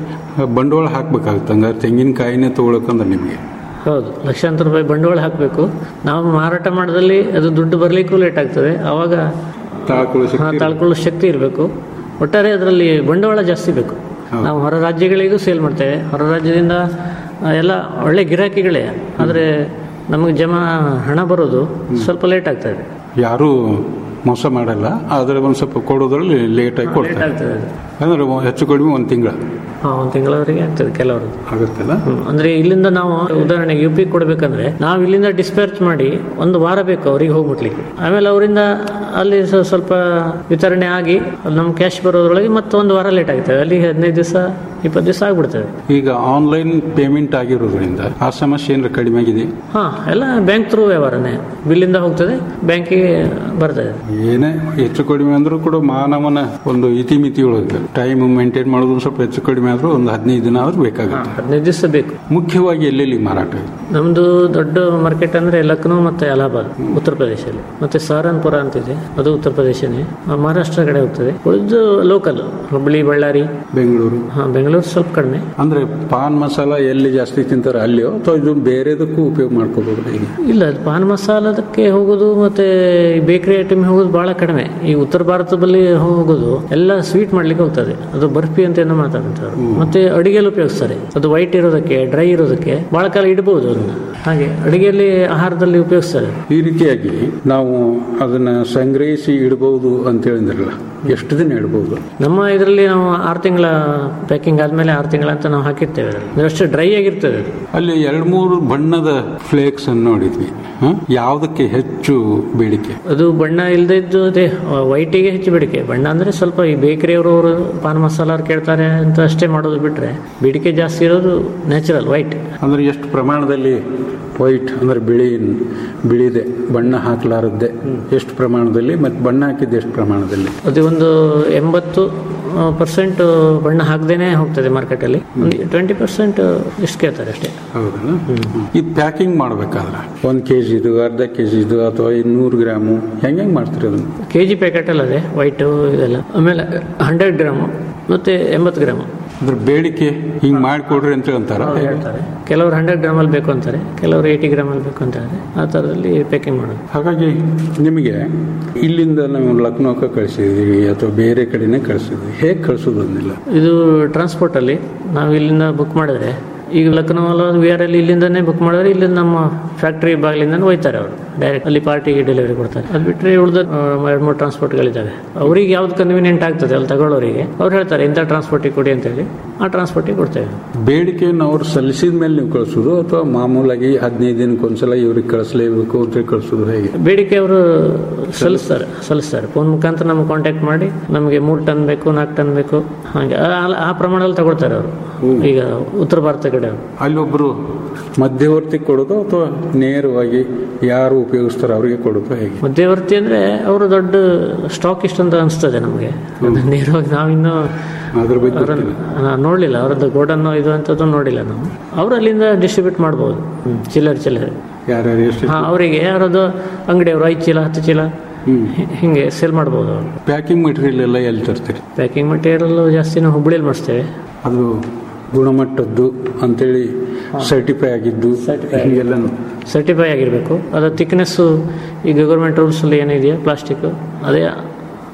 ಬಂಡವಾಳ ಹಾಕ್ಬೇಕಾಗುತ್ತೆ ಹಂಗಾರೆ ತೆಂಗಿನಕಾಯಿನೇ ತಗೊಳಕಂದ್ರೆ ನಿಮಗೆ ಹೌದು ಲಕ್ಷಾಂತರ ರೂಪಾಯಿ ಬಂಡವಾಳ ಹಾಕಬೇಕು ನಾವು ಮಾರಾಟ ಮಾಡೋದಲ್ಲಿ ಅದು ದುಡ್ಡು ಬರಲಿಕ್ಕೂ ಲೇಟ್ ಆಗ್ತದೆ ಆವಾಗ ತಾಳ್ಕೊಳ್ಳೋ ಹಾ, ಶಕ್ತಿ ತಾಳ್ಕೊಳ್ಳೋ ಶಕ್ತಿ ಇರಬೇಕು ಒಟ್ಟಾರೆ ಅದರಲ್ಲಿ ಬಂಡವಾಳ ಜಾಸ್ತಿ ಬೇಕು ನಾವು ಹೊರ ರಾಜ್ಯಗಳಿಗೂ ಸೇಲ್ ಮಾಡ್ತೇವೆ ಹೊರ ರಾಜ್ಯದಿಂದ ಆ, ಎಲ್ಲ ಒಳ್ಳೆ ಗಿರಾಕಿಗಳೇ ಆದರೆ ನಮಗೆ ಜಮಾ ಹಣ ಬರೋದು ಸ್ವಲ್ಪ ಲೇಟ್ ಆಗ್ತದೆ ಯಾರೂ ಮೋಸ ಮಾಡಲ್ಲ ಆದರೆ ಒಂದು ಸ್ವಲ್ಪ ಕೊಡೋದ್ರಲ್ಲಿ ಲೇಟಾಗಿ ಲೇಟ್ ಕೊಡ್ತಾರೆ ಆಗ್ತದೆ ಅದು ಅಂದ್ರೆ ಒ- ಹೆಚ್ಚು ಕಡಿಮೆ ಒಂದು ತಿಂಗಳ ಹಾಂ ಒಂದು ತಿಂಗಳವರೆಗೆ ಆಗ್ತದೆ ಕೆಲವರು ಆಗುತ್ತಲ್ಲ ಅಂದ್ರೆ ಇಲ್ಲಿಂದ ನಾವು ಉದಾಹರಣೆಗೆ ಯು ಪಿ ಕೊಡಬೇಕಂದ್ರೆ ನಾವು ಇಲ್ಲಿಂದ ಡಿಸ್ಪ್ಯಾಚ್ ಮಾಡಿ ಒಂದು ವಾರ ಬೇಕು ಅವರಿಗೆ ಹೋಗ್ಬಿಟ್ಲಿಕ್ಕೆ ಆಮೇಲೆ ಅವರಿಂದ ಅಲ್ಲಿ ಸ್ವ- ಸ್ವಲ್ಪ ವಿತರಣೆ ಆಗಿ ನಮ್ಮ ಕ್ಯಾಶ್ ಬರೋದ್ರೊಳಗೆ ಮತ್ತೊಂದು ವಾರ ಲೇಟ್ ಆಗ್ತದೆ ಅಲ್ಲಿ ಹದಿನೈದು ದಿವಸ ಇಪ್ಪತ್ತು ದಿವಸ ಆಗ್ಬಿಡ್ತದೆ ಈಗ ಆನ್ಲೈನ್ ಪೇಮೆಂಟ್ ಆಗಿರೋದ್ರಿಂದ ಆ ಸಮಸ್ಯೆ ಏನಾರ ಕಡಿಮೆ ಆಗಿದೆ ಹಾ ಎಲ್ಲ ಬ್ಯಾಂಕ್ ಥ್ರೂ ವ್ಯವಹಾರನೇ ಬಿಲ್ಲಿಂದ ಹೋಗ್ತದೆ ಬ್ಯಾಂಕಿಗೆ ಬರ್ತದೆ ಏನೇ ಹೆಚ್ಚು ಕಡಿಮೆ ಅಂದ್ರೂ ಕೂಡ ಮಾನವನ ಒಂದು ಇತಿಮಿತಿ ಒಳಗೆ ಟೈಮ್ ಮೇಂಟೈನ್ ಮಾಡೋದು ಒಂದ್ ಸ್ವಲ್ಪ ಹೆಚ್ಚು ಕಡಿಮೆ ಆದ್ರೂ ಒಂದು ಹದಿನೈದು ದಿನ ಆದ್ರೂ ಬೇಕಾಗುತ್ತೆ ಹದಿನೈದು ದಿವಸ ಬೇಕು ಮುಖ್ಯವಾಗಿ ಎಲ್ಲೆಲ್ಲಿ ಮಾರಾಟ ಇದೆ? ನಮ್ದು ದೊಡ್ಡ ಮಾರ್ಕೆಟ್ ಅಂದ್ರೆ ಲಕ್ನೋ ಮತ್ತೆ ಅಲಹಾಬಾದ್ ಉತ್ತರ ಪ್ರದೇಶದಲ್ಲಿ ಮತ್ತೆ ಸಹರನ್ಪುರ ಅಂತಿದೆ ಅದು ಉತ್ತರ ಪ್ರದೇಶನೇ ಆ, ಮಹಾರಾಷ್ಟ್ರ ಕಡೆ ಹೋಗ್ತದೆ ಉಳಿದು ಲೋಕಲ್ ಹುಬ್ಬಳ್ಳಿ ಬಳ್ಳಾರಿ ಬೆಂಗಳೂರು ಹಾ ಬೆಂಗಳೂರು ಸ್ವಲ್ಪ ಕಡಿಮೆ ಅಂದ್ರೆ ಪಾನ್ ಮಸಾಲ ಎಲ್ಲಿ ಜಾಸ್ತಿ ತಿಂತಾರೆ ಅಲ್ಲಿಯೋ ಅಥವಾ ಇದು ಬೇರೆದಕ್ಕೂ ಉಪಯೋಗ ಮಾಡ್ಕೋಬಹುದು ಹೇಗೆ ಇಲ್ಲ ಅದು ಪಾನ್ ಮಸಾಲದಕ್ಕೆ ಹೋಗೋದು ಮತ್ತೆ ಬೇಕರಿ ಐಟಮ್ ಹೋಗೋದು ಬಹಳ ಕಡಿಮೆ ಈ ಉತ್ತರ ಭಾರತದಲ್ಲಿ ಹೋಗೋದು ಎಲ್ಲ ಸ್ವೀಟ್ ಮಾಡ್ಲಿಕ್ಕೆ ಹೋಗ್ತದೆ ಅದು ಬರ್ಫಿ ಅಂತ ಏನೋ ಮಾತಾಡ್ತಾರೆ ಮತ್ತೆ ಅಡಿಗೆಯಲ್ಲಿ ಉಪಯೋಗಿಸ್ತಾರೆ ಅದು ವೈಟ್ ಇರೋದಕ್ಕೆ ಡ್ರೈ ಇರೋದಕ್ಕೆ ಬಹಳ ಕಾಲ ಇಡಬಹುದು ಅದನ್ನ ಹಾಗೆ ಅಡಿಗೆಯಲ್ಲಿ ಆಹಾರದಲ್ಲಿ ಉಪಯೋಗಿಸ್ತಾರೆ ಈ ರೀತಿಯಾಗಿ ನಾವು ಅದನ್ನ ಸಂಗ್ರಹಿಸಿ ಇಡಬಹುದು ಅಂತ ಹೇಳಿದ್ರಲ್ಲ ಎಷ್ಟು ದಿನ ಇಡಬಹುದು ನಮ್ಮ ಇದರಲ್ಲಿ ನಾವು ಆರು ತಿಂಗಳ ಪ್ಯಾಕಿಂಗ್ ಆದ್ಮೇಲೆ ಆರು ತಿಂಗಳ ಅಂತ ನಾವು ಹಾಕಿರ್ತೇವೆ ಅದರಲ್ಲಿ ಅಂದ್ರೆ ಅಷ್ಟು ಡ್ರೈ ಆಗಿರ್ತದೆ ಅದು ಅಲ್ಲಿ ಎರಡು ಮೂರು ಬಣ್ಣದ ಫ್ಲೇಕ್ಸ್ ಅನ್ನು ನೋಡಿದ್ವಿ ಹ? ಯಾವ್ದಕ್ಕೆ ಹೆಚ್ಚು ಬೇಡಿಕೆ ಅದು ಬಣ್ಣ ಇಲ್ಲದೆ ಇದ್ದು ಅದೇ ವೈಟಿಗೆ ಹೆಚ್ಚು ಬೇಡಿಕೆ ಬಣ್ಣ ಅಂದ್ರೆ ಸ್ವಲ್ಪ ಈ ಬೇಕರಿಯವರು ಅವರು ಪಾನ್ ಮಸಾಲ ಕೇಳ್ತಾರೆ ಅಂತ ಅಷ್ಟೇ ಮಾಡೋದು ಬಿಟ್ರೆ ಬೇಡಿಕೆ ಜಾಸ್ತಿ ಇರೋದು ನ್ಯಾಚುರಲ್ ವೈಟ್ ಅಂದ್ರೆ ಎಷ್ಟು ಪ್ರಮಾಣದಲ್ಲಿ ವೈಟ್ ಅಂದ್ರೆ ಬಿಳಿ ಬಿಳಿದೆ ಬಣ್ಣ ಹಾಕಲಾರದ್ದೆ ಎಷ್ಟು ಪ್ರಮಾಣದಲ್ಲಿ ಮತ್ತೆ ಬಣ್ಣ ಹಾಕಿದ್ದು ಎಷ್ಟು ಪ್ರಮಾಣದಲ್ಲಿ ಅದು ಒಂದು ಎಂಬತ್ತು ಪರ್ಸೆಂಟ್ ಬಣ್ಣ ಹಾಕದೇನೆ ಹೋಗ್ತದೆ ಮಾರ್ಕೆಟಲ್ಲಿ ಒಂದು ಟ್ವೆಂಟಿ ಪರ್ಸೆಂಟ್ ಇಷ್ಟು ಕೇಳ್ತಾರೆ ಅಷ್ಟೇ ಹೌದಾ ಇದು ಪ್ಯಾಕಿಂಗ್ ಮಾಡ್ಬೇಕಾದ್ರೆ ಒಂದ್ ಕೆಜಿ ಇದು ಅರ್ಧ ಕೆಜಿ ಇದು ಅಥವಾ ಇನ್ನೂರು ಗ್ರಾಮು ಹೆಂಗ್ ಹೆಂಗ್ ಮಾಡ್ತೀರಿ ಅದನ್ನ ಕೆ ಜಿ ಪ್ಯಾಕೆಟ್ ಅಲ್ಲದೆ ವೈಟು ಇದೆಲ್ಲ ಆಮೇಲೆ ಹಂಡ್ರೆಡ್ ಗ್ರಾಮು ಮತ್ತೆ ಎಂಬತ್ತು ಗ್ರಾಮು ಅದ್ರ ಬೇಡಿಕೆ ಹಿಂಗ್ ಮಾಡಿಕೊಡ್ರಿ ಅಂತ ಅಂತಾರ ಹೇಳ್ತಾರೆ ಕೆಲವರು ಹಂಡ್ರೆಡ್ ಗ್ರಾಮಲ್ಲಿ ಬೇಕು ಅಂತಾರೆ ಕೆಲವರು ಏಯ್ಟಿ ಗ್ರಾಮಲ್ಲಿ ಬೇಕು ಅಂತಾರೆ ಆ ಥರದಲ್ಲಿ ಪ್ಯಾಕಿಂಗ್ ಮಾಡೋದು ಹಾಗಾಗಿ ನಿಮಗೆ ಇಲ್ಲಿಂದ ನಾವು ಲಕ್ನೋಕ್ಕೆ ಕಳಿಸಿದ್ವಿ ಅಥವಾ ಬೇರೆ ಕಡೆನೇ ಕಳಿಸಿದ್ವಿ ಹೇಗೆ ಕಳಿಸೋದು ಅಂದಿಲ್ಲ ಇದು ಟ್ರಾನ್ಸ್ಪೋರ್ಟಲ್ಲಿ ನಾವು ಇಲ್ಲಿಂದ ಬುಕ್ ಮಾಡಿದ್ರೆ ಈಗ ಲಕ್ನೋ ಅಲ್ಲ ವಿ ಆರ್ ಅಲ್ಲಿ ಇಲ್ಲಿಂದನೇ ಬುಕ್ ಮಾಡಿದ್ರೆ ಇಲ್ಲಿಂದ ನಮ್ಮ ಫ್ಯಾಕ್ಟ್ರಿ ಬಾಗಿಲಿಂದ ಒಯ್ತಾರೆ ಅವರು ಡೈರೆಕ್ಟ್ ಅಲ್ಲಿ ಪಾರ್ಟಿಗೆ ಡೆಲಿವರಿ ಕೊಡ್ತಾರೆ ಅದು ಬಿಟ್ಟರೆ ಉಳಿದ ಎರಡು ಮೂರು ಟ್ರಾನ್ಸ್ಪೋರ್ಟ್ಗಳಿದ್ದಾವೆ ಅವ್ರಿಗೆ ಯಾವ್ದು ಕನ್ವೀನಿಯಂಟ್ ಆಗ್ತದೆ ಅಲ್ಲಿ ತಗೊಳ್ಳೋರಿಗೆ ಅವ್ರು ಹೇಳ್ತಾರೆ ಇಂಥ ಟ್ರಾನ್ಸ್ಪೋರ್ಟಿಗೆ ಕೊಡಿ ಅಂತೇಳಿ ಆ ಟ್ರಾನ್ಸ್ಪೋರ್ಟಿಗೆ ಕೊಡ್ತೇವೆ ಬೇಡಿಕೆಯನ್ನು ಅವ್ರು ಸಲ್ಲಿಸಿದ ಮೇಲೆ ನೀವು ಕಳಿಸೋದು ಅಥವಾ ಮಾಮೂಲಾಗಿ ಹದಿನೈದು ದಿನಕ್ಕೊಂದ್ಸಲ ಇವ್ರಿಗೆ ಕಳಿಸ್ಲೇಬೇಕು ಅಂತ ಕಳಿಸೋದು ಹೇಗೆ ಬೇಡಿಕೆ ಅವರು ಸಲ್ಲಿಸ್ತಾರೆ ಸಲ್ಲಿಸ್ತಾರೆ ಫೋನ್ ಮುಖಾಂತರ ನಮ್ಗೆ ಕಾಂಟ್ಯಾಕ್ಟ್ ಮಾಡಿ ನಮಗೆ ಮೂರು ಟನ್ ಬೇಕು ನಾಲ್ಕು ಟನ್ ಬೇಕು ಹಾಗೆ ಆ- ಆ ಪ್ರಮಾಣದಲ್ಲಿ ತಗೊಳ್ತಾರೆ ಅವರು ಈಗ ಉತ್ತರ ಭಾರತ ಕಡೆ ಅವರು ಅಲ್ಲಿ ಒಬ್ಬರು ಮಧ್ಯವರ್ತಿ ಕೊಡೋದು ಅಥವಾ ನೇರವಾಗಿ ಯಾರು ಉಪಯೋಗಿಸ್ತಾರೆ ಅವರಿಗೆ ಕೊಡೋದು ಹೇಗೆ ಮಧ್ಯವರ್ತಿ ಅಂದ್ರೆ ಅವರು ದೊಡ್ಡ ಸ್ಟಾಕ್ ಇಷ್ಟು ಅಂತ ಅನಿಸ್ತದೆ ನಮಗೆ ನೇರವಾಗಿ ನಾವಿನ್ನೂ ಅದ್ರ ಬಗ್ಗೆ ಅವರನ್ನು ಗೊತ್ತಿಲ್ಲ. ನಾ ನೋಡಲಿಲ್ಲ ಅವರದ್ದು ಗೋಡನ್ನು ಇದು ಅಂತದ್ದು ನೋಡಿಲ್ಲ ನಾವು ಅವರು ಅಲ್ಲಿಂದ ಡಿಸ್ಟ್ರಿಬ್ಯೂಟ್ ಮಾಡ್ಬೋದು ಚಿಲ್ಲರೆ ಚಿಲ್ಲರೆ ಯಾರ್ಯಾರು ಎಷ್ಟು ಹಾಂ ಅವರಿಗೆ ಯಾರದು ಅಂಗಡಿಯವರು ಐದು ಚೀಲ ಹತ್ತು ಚೀಲ ಹಿ- ಹಿಂಗೆ ಸೇಲ್ ಮಾಡ್ಬೋದು ಅವರು ಪ್ಯಾಕಿಂಗ್ ಮೆಟೀರಿಯಲ್ ಎಲ್ಲ ಎಲ್ಲಿ ತರ್ತೀರಿ ಪ್ಯಾಕಿಂಗ್ ಮಟೀರಿಯಲ್ ಜಾಸ್ತಿ ನಾವು ಹುಬ್ಬಳ್ಳಿಯಲ್ಲಿ ಮಾಡಿಸ್ತೇವೆ ಅದು ಗುಣಮಟ್ಟದ್ದು ಅಂತೇಳಿ ಸರ್ಟಿಫೈ ಆಗಿದ್ದು ಹೀಗೆಲ್ಲ ಸರ್ಟಿಫೈ ಆಗಿರಬೇಕು ಅದರ ಥಿಕ್ನೆಸ್ಸು ಈ ಗೌರ್ಮೆಂಟ್ ರೂಲ್ಸಲ್ಲಿ ಏನಿದೆಯಾ ಪ್ಲಾಸ್ಟಿಕ್ ಅದೇ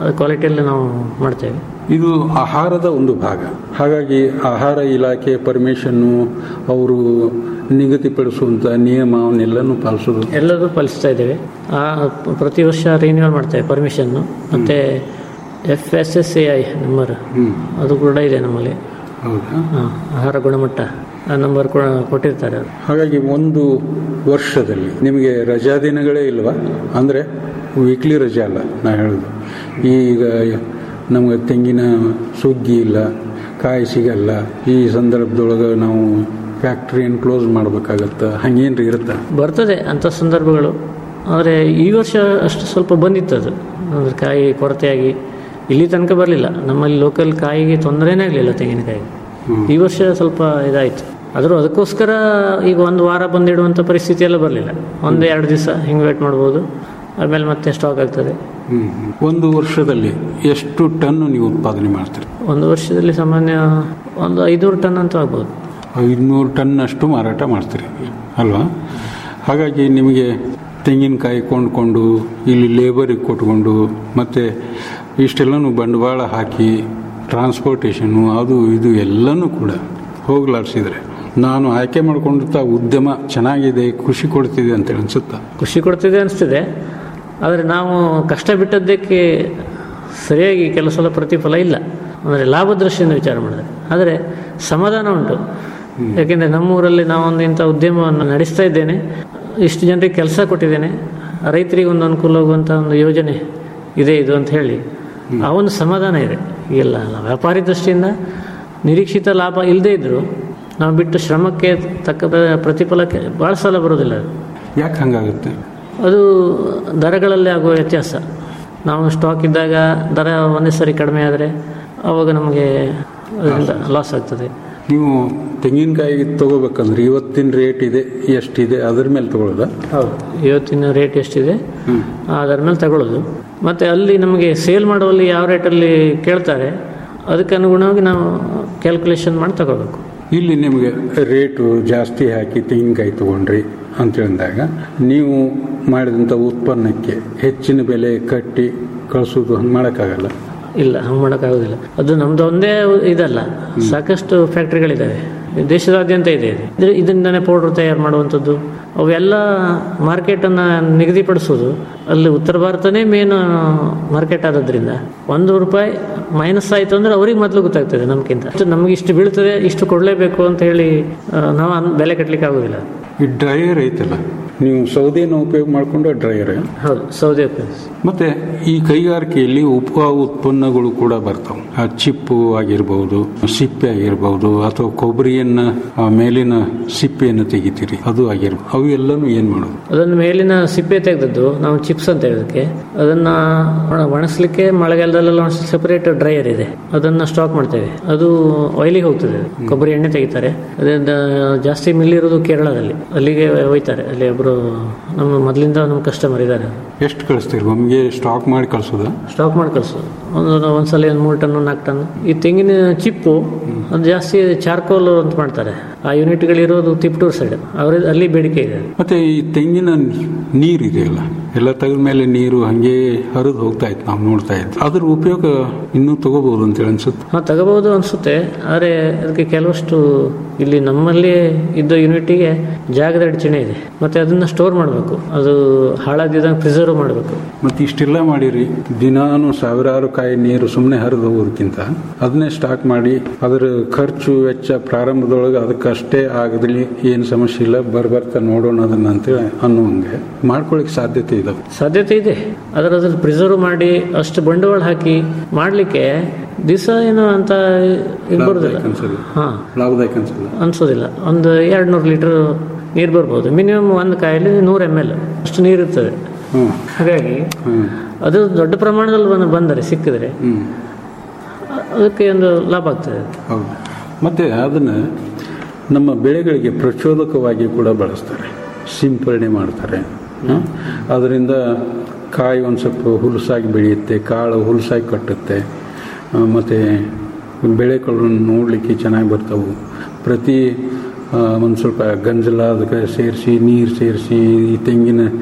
ಅದು ಕ್ವಾಲಿಟಿಯಲ್ಲಿ ನಾವು ಮಾಡ್ತೇವೆ ಇದು ಆಹಾರದ ಒಂದು ಭಾಗ ಹಾಗಾಗಿ ಆಹಾರ ಇಲಾಖೆ ಪರ್ಮಿಷನ್ನು ಅವರು ನಿಗದಿಪಡಿಸುವಂಥ ನಿಯಮ ಅವನ್ನೆಲ್ಲನೂ ಪಾಲಿಸೋದು ಎಲ್ಲದೂ ಪಾಲಿಸ್ತಾ ಇದ್ದೇವೆ ಆ ಪ್ರತಿ ವರ್ಷ ರಿನ್ಯೂವಲ್ ಮಾಡ್ತೇವೆ ಪರ್ಮಿಷನ್ನು ಮತ್ತು F S S A I number ಅದು ಕೂಡ ಇದೆ ನಮ್ಮಲ್ಲಿ ಹೌದಾ ಹಾಂ ಆಹಾರ ಗುಣಮಟ್ಟ ಆ ನಂಬರ್ ಕೂಡ ಕೊಟ್ಟಿರ್ತಾರೆ ಅವರು ಹಾಗಾಗಿ ಒಂದು ವರ್ಷದಲ್ಲಿ ನಿಮಗೆ ರಜಾ ದಿನಗಳೇ ಇಲ್ವಾ ಅಂದರೆ ವೀಕ್ಲಿ ರಜೆ ಅಲ್ಲ ನಾ ಹೇಳೋದು ಈಗ ನಮಗೆ ತೆಂಗಿನ ಸುಗ್ಗಿ ಇಲ್ಲ ಕಾಯಿ ಸಿಗಲ್ಲ ಈ ಸಂದರ್ಭದೊಳಗೆ ನಾವು ಫ್ಯಾಕ್ಟ್ರಿಯನ್ನು ಕ್ಲೋಸ್ ಮಾಡ್ಬೇಕಾಗತ್ತೆ ಹಂಗೇನ್ರಿ ಇರುತ್ತೆ ಬರ್ತದೆ ಅಂಥ ಸಂದರ್ಭಗಳು ಆದರೆ ಈ ವರ್ಷ ಅಷ್ಟು ಸ್ವಲ್ಪ ಬಂದಿತ್ತು ಅದು ಅಂದರೆ ಕಾಯಿ ಕೊರತೆಯಾಗಿ ಇಲ್ಲಿ ತನಕ ಬರಲಿಲ್ಲ ನಮ್ಮಲ್ಲಿ ಲೋಕಲ್ ಕಾಯಿಗೆ ತೊಂದರೆನೇ ಆಗಲಿಲ್ಲ ತೆಂಗಿನಕಾಯಿಗೆ ಈ ವರ್ಷ ಸ್ವಲ್ಪ ಇದಾಯಿತು ಆದರೂ ಅದಕ್ಕೋಸ್ಕರ ಈಗ ಒಂದು ವಾರ ಬಂದಿಡುವಂಥ ಪರಿಸ್ಥಿತಿ ಎಲ್ಲ ಬರಲಿಲ್ಲ ಒಂದು ಎರಡು ದಿವಸ ಹಿಂಗೆ ವೇಟ್ ಮಾಡ್ಬೋದು ಆಮೇಲೆ ಮತ್ತೆ ಸ್ಟಾಕ್ ಆಗ್ತದೆ ಹ್ಮ್. ಒಂದು ವರ್ಷದಲ್ಲಿ ಎಷ್ಟು ಟನ್ ನೀವು ಉತ್ಪಾದನೆ ಮಾಡ್ತೀರಿ ಒಂದು ವರ್ಷದಲ್ಲಿ ಸಾಮಾನ್ಯ ಒಂದು ಐನೂರು ಟನ್ ಅಂತೂ ಆಗ್ಬೋದು ಐದುನೂರು ಟನ್ ಅಷ್ಟು ಮಾರಾಟ ಮಾಡ್ತೀರಿ ಅಲ್ವಾ ಹಾಗಾಗಿ ನಿಮಗೆ ತೆಂಗಿನಕಾಯಿ ಕೊಂಡ್ಕೊಂಡು ಇಲ್ಲಿ ಲೇಬರಿಗೆ ಕೊಟ್ಕೊಂಡು ಮತ್ತು ಇಷ್ಟೆಲ್ಲನೂ ಬಂಡವಾಳ ಹಾಕಿ ಟ್ರಾನ್ಸ್ಪೋರ್ಟೇಷನ್ನು ಅದು ಇದು ಎಲ್ಲನೂ ಕೂಡ ಹೋಗ್ಲಾಡ್ಸಿದ್ರೆ ನಾನು ಆಯ್ಕೆ ಮಾಡ್ಕೊಂಡಿರ್ತ ಉದ್ಯಮ ಚೆನ್ನಾಗಿದೆ ಖುಷಿ ಕೊಡ್ತಿದೆ ಅಂತ ಅನ್ಸುತ್ತಾ ಖುಷಿ ಕೊಡ್ತಿದೆ ಅನಿಸ್ತಿದೆ ಆದರೆ ನಾವು ಕಷ್ಟ ಬಿಟ್ಟದ್ದಕ್ಕೆ ಸರಿಯಾಗಿ ಕೆಲವು ಸಲ ಪ್ರತಿಫಲ ಇಲ್ಲ ಅಂದರೆ ಲಾಭ ದೃಷ್ಟಿಯಿಂದ ವಿಚಾರ ಮಾಡಿದ್ರೆ ಆದರೆ ಸಮಾಧಾನ ಉಂಟು ಯಾಕೆಂದರೆ ನಮ್ಮೂರಲ್ಲಿ ನಾವೊಂದು ಇಂಥ ಉದ್ಯಮವನ್ನು ನಡೆಸ್ತಾ ಇದ್ದೇನೆ ಇಷ್ಟು ಜನರಿಗೆ ಕೆಲಸ ಕೊಟ್ಟಿದ್ದೇನೆ ರೈತರಿಗೆ ಒಂದು ಅನುಕೂಲ ಆಗುವಂಥ ಒಂದು ಯೋಜನೆ ಇದೆ ಇದು ಅಂತ ಹೇಳಿ ಆ ಒಂದು ಸಮಾಧಾನ ಇದೆ ಇಲ್ಲ ಅಲ್ಲ ವ್ಯಾಪಾರಿ ದೃಷ್ಟಿಯಿಂದ ನಿರೀಕ್ಷಿತ ಲಾಭ ಇಲ್ಲದೇ ಇದ್ದರೂ ನಾವು ಬಿಟ್ಟು ಶ್ರಮಕ್ಕೆ ತಕ್ಕ ಪ್ರತಿಫಲಕ್ಕೆ ಭಾಳ ಸಲ ಬರೋದಿಲ್ಲ ಅದು ಯಾಕೆ ಹಂಗಾಗುತ್ತೆ ಅದು ದರಗಳಲ್ಲಿ ಆಗುವ ವ್ಯತ್ಯಾಸ ನಾವು ಸ್ಟಾಕ್ ಇದ್ದಾಗ ದರ ಒಂದೇ ಸರಿ ಕಡಿಮೆ ಆದರೆ ಆವಾಗ ನಮಗೆ ಅದರಿಂದ ಲಾಸ್ ಆಗ್ತದೆ ನೀವು ತೆಂಗಿನಕಾಯಿ ತಗೋಬೇಕಂದ್ರೆ ಇವತ್ತಿನ ರೇಟ್ ಇದೆ ಎಷ್ಟಿದೆ ಅದ್ರ ಮೇಲೆ ತಗೊಳ್ಳೋದಾ ಹೌದು ಇವತ್ತಿನ ರೇಟ್ ಎಷ್ಟಿದೆ ಅದರ ಮೇಲೆ ತಗೊಳ್ಳೋದು ಮತ್ತು ಅಲ್ಲಿ ನಮಗೆ ಸೇಲ್ ಮಾಡುವಲ್ಲಿ ಯಾವ ರೇಟಲ್ಲಿ ಕೇಳ್ತಾರೆ ಅದಕ್ಕೆ ಅನುಗುಣವಾಗಿ ನಾವು ಕ್ಯಾಲ್ಕುಲೇಷನ್ ಮಾಡಿ ತಗೋಬೇಕು ಇಲ್ಲಿ ನಿಮಗೆ ರೇಟು ಜಾಸ್ತಿ ಹಾಕಿ ತೆಂಗಿನಕಾಯಿ ತಗೊಂಡ್ರಿ ಅಂತ ಹೇಳಿದಾಗ ನೀವು ಮಾಡಿದಂಥ ಉತ್ಪನ್ನಕ್ಕೆ ಹೆಚ್ಚಿನ ಬೆಲೆ ಕಟ್ಟಿ ಕಳಿಸೋದು ಹಂಗೆ ಮಾಡೋಕ್ಕಾಗಲ್ಲ ಇಲ್ಲ ಹಂಗೆ ಮಾಡೋಕ್ಕಾಗೋದಿಲ್ಲ ಅದು ನಮ್ದು ಒಂದೇ ಇದಲ್ಲ ಸಾಕಷ್ಟು ಫ್ಯಾಕ್ಟ್ರಿಗಳಿದ್ದಾವೆ ದೇಶದಾದ್ಯಂತ ಇದೆ ಇದು ಇದ್ರ- ಇದರಿಂದನೇ ಪೌಡ್ರ್ ತಯಾರು ಮಾಡುವಂಥದ್ದು ಅವೆಲ್ಲ ಮಾರ್ಕೆಟನ್ನು ನಿಗದಿಪಡಿಸೋದು ಅಲ್ಲಿ ಉತ್ತರ ಭಾರತನೇ ಮೇನ್ ಮಾರ್ಕೆಟ್ ಆದದ್ರಿಂದ ಒಂದು ರೂಪಾಯಿ ಮೈನಸ್ ಆಯಿತು ಅಂದ್ರೆ ಅವ್ರಿಗೆ ಮೊದಲು ಗೊತ್ತಾಗ್ತದೆ ನಮ್ಗಿಂತ ಅಷ್ಟು ನಮಗೆ ಇಷ್ಟು ಬೀಳ್ತದೆ ಇಷ್ಟು ಕೊಡಲೇಬೇಕು ಅಂತ ಹೇಳಿ ಆ, ನಾವು ಅನ್- ಬೆಲೆ ಕಟ್ಟಲಿಕ್ಕೆ ಆಗೋದಿಲ್ಲ ಈ ಡ್ರೈಯರ್ ಐತಲ್ಲ ನೀವು ಸೌದೆನ ಉಪಯೋಗ ಮಾಡಿಕೊಂಡು ಡ್ರೈಯರ್ ಹೌದು ಸೌದೆ ಉಪಯೋಗಿಸಿ ಮತ್ತೆ ಈ ಕೈಗಾರಿಕೆಯಲ್ಲಿ ಉಪ ಉತ್ಪನ್ನಗಳು ಕೂಡ ಬರ್ತಾವೆ ಆ ಚಿಪ್ಪು ಆಗಿರ್ಬಹುದು ಸಿಪ್ಪೆ ಆಗಿರ್ಬಹುದು ಅಥವಾ ಕೊಬ್ಬರಿಯನ್ನ ಆ ಮೇಲಿನ ಸಿಪ್ಪೆಯನ್ನು ತೆಗಿತೀರಿ ಅದು ಆಗಿರ್ಬೋದು ಅವು ಎಲ್ಲನೂ ಏನ್ ಮಾಡೋದು ಅದನ್ನು ಮೇಲಿನ ಸಿಪ್ಪೆ ತೆಗೆದದ್ದು ನಾವು ಚಿಪ್ಸ್ ಅಂತ ಹೇಳೋದಕ್ಕೆ ಅದನ್ನ ಒಣ- ಒಣಗಿಸ್ಲಿಕ್ಕೆ ಮಳೆಗಾಲದಲ್ಲೆಲ್ಲ ಒಣಗಿಸಿ ಸೆಪರೇಟ್ ಡ್ರೈಯರ್ ಇದೆ ಅದನ್ನ ಸ್ಟಾಕ್ ಮಾಡ್ತೇವೆ ಅದು ಆಯಿಲಿಗೆ ಹೋಗ್ತದೆ ಕೊಬ್ಬರಿ ಎಣ್ಣೆ ತೆಗಿತಾರೆ ಅದರಿಂದ ಜಾಸ್ತಿ ಮಿಲ್ ಇರೋದು ಕೇರಳದಲ್ಲಿ ಅಲ್ಲಿಗೆ ಒಯ್ತಾರೆ ಅಲ್ಲಿ ಒಬ್ರು ನಮ್ಮ ಮೊದಲಿಂದ ನಮ್ಮ ಕಸ್ಟಮರ್ ಇದ್ದಾರೆ ಎಷ್ಟು ಕಳಿಸ್ತೀರಿ ಒಮ್ಗೆ ಸ್ಟಾಕ್ ಮಾಡಿ ಕಳ್ಸೋದಾ ಸ್ಟಾಕ್ ಮಾಡಿ ಕಳಿಸೋದು ಒಂದು ಒಂದ್ಸಲ ಒಂದು ಮೂರು ಟನ್ ನಾಲ್ಕು ಟನ್ ಈ ತೆಂಗಿನ ಚಿಪ್ಪು ಅದು ಜಾಸ್ತಿ ಚಾರ್ಕೋಲ್ ಅಂತ ಮಾಡ್ತಾರೆ ಆ ಯೂನಿಟ್ಗಳಿರೋದು ತಿಪ್ಟೂರ್ ಸೈಡ್ ಅವ್ರ ಅಲ್ಲಿ ಬೇಡಿಕೆ ಇದೆ ಮತ್ತೆ ಈ ತೆಂಗಿನ ನೀರು ಇದೆಯಲ್ಲ ಎಲ್ಲ ತೆಗೆದ ಮೇಲೆ ನೀರು ಹಂಗೆ ಹರಿದು ಹೋಗ್ತಾ ಇತ್ತು ನಾವು ನೋಡ್ತಾ ಇದ್ವಿ ಅದ್ರ ಉಪಯೋಗ ಇನ್ನೂ ತಗೋಬಹುದು ಅಂತೇಳಿ ಅನ್ಸುತ್ತೆ ಹಾಂ ತಗೋಬಹುದು ಅನಿಸುತ್ತೆ ಆದರೆ ಅದಕ್ಕೆ ಕೆಲವಷ್ಟು ಇಲ್ಲಿ ನಮ್ಮಲ್ಲಿ ಇದ್ದ ಯೂನಿಟಿಗೆ ಜಾಗದ ಅಡಚಣೆ ಇದೆ ಮತ್ತೆ ಅದನ್ನ ಸ್ಟೋರ್ ಮಾಡಬೇಕು ಅದು ಹಾಳಾಗಿದ್ದಂಗೆ ಪ್ರಿಸರ್ವ್ ಮಾಡಬೇಕು ಮತ್ತೆ ಇಷ್ಟೆಲ್ಲ ಮಾಡಿರಿ ದಿನಾನು ಸಾವಿರಾರು ಕಾಯಿ ನೀರು ಸುಮ್ಮನೆ ಹರಿದು ಹೋಗೋದಕ್ಕಿಂತ ಅದನ್ನೇ ಸ್ಟಾಕ್ ಮಾಡಿ ಅದರ ಖರ್ಚು ವೆಚ್ಚ ಪ್ರಾರಂಭದೊಳಗೆ ಅದಕ್ಕಷ್ಟೇ ಆಗದಲ್ಲಿ ಏನು ಸಮಸ್ಯೆ ಇಲ್ಲ ಬರ್ಬರ್ತಾ ನೋಡೋಣ ಅದನ್ನ ಅಂತೇಳಿ ಅನ್ನುವಂಗೆ ಮಾಡ್ಕೊಳ್ಳಿಕ್ಕೆ ಸಾಧ್ಯತೆ ಇದಾವೆ ಸಾಧ್ಯತೆ ಇದೆ ಅದರ ಅದ್ರ ಪ್ರಿಸರ್ವ್ ಮಾಡಿ ಅಷ್ಟು ಬಂಡವಾಳ ಹಾಕಿ ಮಾಡಲಿಕ್ಕೆ ದಿವಸ ಏನು ಅಂತ ಇದು ಬರೋದಿಲ್ಲ ಲಾಭದಾಯಕ ಅನ್ಸಲ್ಲ ಹಾಂ ಲಾಭದಾಯಕ ಅನ್ಸಲ್ಲ ಅನ್ಸೋದಿಲ್ಲ ಒಂದು ಎರಡು ನೂರು ಲೀಟರ್ ನೀರು ಬರ್ಬೋದು ಮಿನಿಮಮ್ ಒಂದು ಕಾಯಲ್ಲಿ ನೂರು ಎಮ್ ಎಲ್ ಅಷ್ಟು ನೀರು ಇರ್ತದೆ ಹ್ಮ್ ಹಾಗಾಗಿ ಹ್ಮ್ ಅದು ದೊಡ್ಡ ಪ್ರಮಾಣದಲ್ಲಿ ಬಂದು ಬಂದರೆ ಸಿಕ್ಕಿದ್ರೆ ಹ್ಮ್ ಅದಕ್ಕೆ ಒಂದು ಲಾಭ ಆಗ್ತದೆ ಹೌದು ಮತ್ತೆ ಅದನ್ನು ನಮ್ಮ ಬೆಳೆಗಳಿಗೆ ಪ್ರಚೋದಕವಾಗಿ ಕೂಡ ಬಳಸ್ತಾರೆ ಸಿಂಪರಣೆ ಮಾಡ್ತಾರೆ ಹ? ಅದರಿಂದ ಕಾಯಿ ಒಂದು ಸ್ವಲ್ಪ ಹುಲಸಾಗಿ ಬೆಳೆಯುತ್ತೆ ಕಾಳು ಹುಲಸಾಗಿ ಕಟ್ಟುತ್ತೆ ಆ, ಮತ್ತೆ ಬೆಳೆಗಳನ್ನು ನೋಡಲಿಕ್ಕೆ ಚೆನ್ನಾಗಿ ಬರ್ತಾವೆ ಪ್ರತಿ ಒಂದು ಸ್ವಲ್ಪ ಗಂಜಲ ಅದಕ್ಕೆ ಸೇರಿಸಿ ನೀರು ಸೇರಿಸಿ ಈ ತೆಂಗಿನ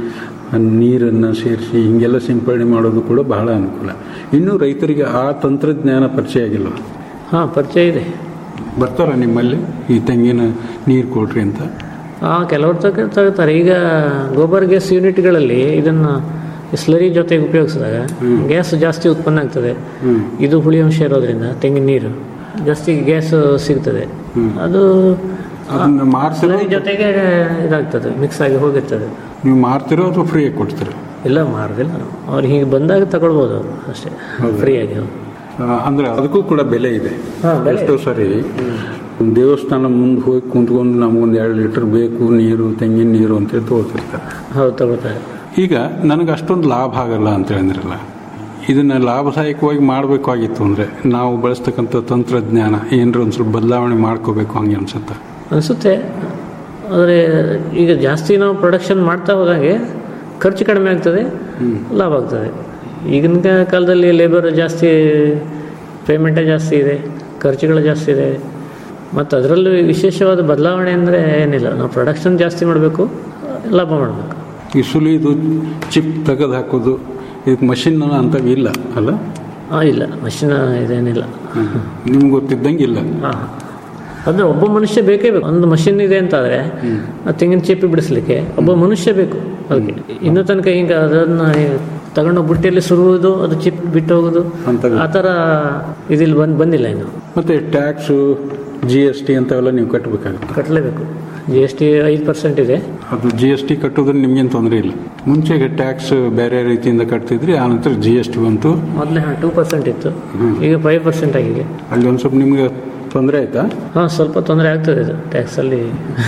ನೀರನ್ನು ಸೇರಿಸಿ ಹಿಂಗೆಲ್ಲ ಸಿಂಪಡಣೆ ಮಾಡೋದು ಕೂಡ ಬಹಳ ಅನುಕೂಲ ಇನ್ನೂ ರೈತರಿಗೆ ಆ ತಂತ್ರಜ್ಞಾನ ಪರಿಚಯ ಆಗಿಲ್ಲ ಹಾಂ ಪರಿಚಯ ಇದೆ ಬರ್ತಾರ ನಿಮ್ಮಲ್ಲಿ ಈ ತೆಂಗಿನ ನೀರು ಕೊಡ್ರಿ ಅಂತ ಹಾಂ ಕೆಲವರು ತಗ ತಗೋತಾರೆ ಈಗ ಗೋಬರ್ ಗ್ಯಾಸ್ ಯೂನಿಟ್ಗಳಲ್ಲಿ ಇದನ್ನು ಸ್ಲರಿ ಜೊತೆಗೆ ಉಪಯೋಗಿಸಿದಾಗ ಗ್ಯಾಸ್ ಜಾಸ್ತಿ ಉತ್ಪನ್ನ ಆಗ್ತದೆ ಇದು ಹುಳಿ ಅಂಶ ಇರೋದ್ರಿಂದ ತೆಂಗಿನ ನೀರು ಜಾಸ್ತಿ ಗ್ಯಾಸ್ ಸಿಗ್ತದೆ ಅದು ಅದನ್ನ ಮಾರ್ತಿರೋ ಸ್ಲರಿ ಜೊತೆಗೆ ಇದಾಗ್ತದೆ ಮಿಕ್ಸ್ ಆಗಿ ಹೋಗಿರ್ತದೆ ನೀವು ಮಾರ್ತಿರೋ ಅಥವಾ ಫ್ರೀಯಾಗಿ ಕೊಡ್ತೀರಾ ಇಲ್ಲ ಮಾರೋದಿಲ್ಲ ನಾವು ಅವ್ರು ಹೀಗೆ ಬಂದಾಗ ತಗೊಳ್ಬೋದು ಅವರು ಅಷ್ಟೇ ಫ್ರೀಯಾಗಿ ಹೌದು ಆ, ಅಂದ್ರೆ ಅದಕ್ಕೂ ಕೂಡ ಬೆಲೆ ಇದೆ ಎಷ್ಟೋ ಸರಿ ದೇವಸ್ಥಾನ ಮುಂದೆ ಹೋಗಿ ಕುಂತ್ಕೊಂಡು ನಮಗೊಂದು ಎರಡು ಲೀಟರ್ ಬೇಕು ನೀರು ತೆಂಗಿನ ನೀರು ಅಂತೇಳಿ ತಗೋತಿರ್ತಾರೆ ಹೌದು ತಗೊಳ್ತಾರೆ ಈಗ ನನಗೆ ಅಷ್ಟೊಂದು ಲಾಭ ಆಗಲ್ಲ ಅಂತ ಹೇಳಿದ್ರಲ್ಲ ಇದನ್ನ ಲಾಭದಾಯಕವಾಗಿ ಮಾಡಬೇಕಾಗಿತ್ತು ಅಂದರೆ ನಾವು ಬಳಸ್ತಕ್ಕಂಥ ತಂತ್ರಜ್ಞಾನ ಏನರ ಒಂದು ಸ್ವಲ್ಪ ಬದಲಾವಣೆ ಮಾಡ್ಕೋಬೇಕು ಹಂಗೆ ಅನ್ಸುತ್ತೆ ಅನಿಸುತ್ತೆ ಆದರೆ ಈಗ ಜಾಸ್ತಿ ನಾವು ಪ್ರೊಡಕ್ಷನ್ ಮಾಡ್ತಾ ಹೋದಂಗೆ ಖರ್ಚು ಕಡಿಮೆ ಆಗ್ತದೆ ಲಾಭ ಆಗ್ತದೆ ಈಗಿನ ಕಾ- ಕಾಲದಲ್ಲಿ ಲೇಬರ್ ಜಾಸ್ತಿ ಪೇಮೆಂಟೇ ಜಾಸ್ತಿ ಇದೆ ಖರ್ಚುಗಳು ಜಾಸ್ತಿ ಇದೆ ಮತ್ತು ಅದರಲ್ಲೂ ವಿಶೇಷವಾದ ಬದಲಾವಣೆ ಅಂದರೆ ಏನಿಲ್ಲ ನಾವು ಪ್ರೊಡಕ್ಷನ್ ಜಾಸ್ತಿ ಮಾಡಬೇಕು ಲಾಭ ಮಾಡಬೇಕು ಈ ಸುಲಿದು ಚಿಪ್ ತೆಗೆದು ಹಾಕೋದು ಇದಕ್ಕೆ ಮಷಿನ್ ಅಂತ ಇಲ್ಲ ಅಲ್ಲ ಹಾಂ ಇಲ್ಲ ಮಷಿನ್ ಇದೇನಿಲ್ಲ ನಿಮ್ಗೆ ಗೊತ್ತಿದ್ದಂಗೆ ಇಲ್ಲ ಹಾಂ ಅಂದರೆ ಒಬ್ಬ ಮನುಷ್ಯ ಬೇಕೇ ಬೇಕು ಒಂದು ಮಷಿನ್ ಇದೆ ಅಂತಾದರೆ ಆ ತೆಂಗಿನ ಚಿಪ್ಪಿ ಬಿಡಿಸ್ಲಿಕ್ಕೆ ಒಬ್ಬ ಮನುಷ್ಯ ಬೇಕು ಅದಕ್ಕೆ ಇನ್ನೂ ತನಕ ಹಿಂಗೆ ಅದನ್ನು ತಗೊಂಡು ಬುಟ್ಟಿಯಲ್ಲಿ ಸುರುವುದು ಅದು ಚಿಪ್ ಬಿಟ್ಟು ಹೋಗೋದು ಆ ಥರ ಇದಿಲ್ಲಿ ಬಂದು ಬಂದಿಲ್ಲ ಇನ್ನು ಮತ್ತೆ ಟ್ಯಾಕ್ಸು ಜಿ ಎಸ್ ಟಿ ಅಂತೆಲ್ಲ ನೀವು ಕಟ್ಟಬೇಕಾಗುತ್ತೆ ಕಟ್ಟಲೇಬೇಕು ಜಿ ಎಸ್ ಟಿ ಐದು ಪರ್ಸೆಂಟ್ ಇದೆ ಅದು ಜಿ ಎಸ್ ಟಿ ಕಟ್ಟೋದ್ರೆ ನಿಮ್ಗೇನು ತೊಂದರೆ ಇಲ್ಲ ಮುಂಚೆಗೆ ಟ್ಯಾಕ್ಸ್ ಬೇರೆ ರೀತಿಯಿಂದ ಕಟ್ತಿದ್ರಿ ಆನಂತರ ಜಿ ಎಸ್ ಟಿ ಬಂತು ಮೊದಲೇ ಟೂ ಪರ್ಸೆಂಟ್ ಇತ್ತು ಈಗ ಫೈವ್ ಪರ್ಸೆಂಟ್ ಆಗಿದೆ ಅಲ್ಲಿ ಒಂದು ಸ್ವಲ್ಪ ನಿಮಗೆ ತೊಂದರೆ ಆಯ್ತಾ ಹಾಂ ಸ್ವಲ್ಪ ತೊಂದರೆ ಆಗ್ತದೆ ಇದು ಟ್ಯಾಕ್ಸಲ್ಲಿ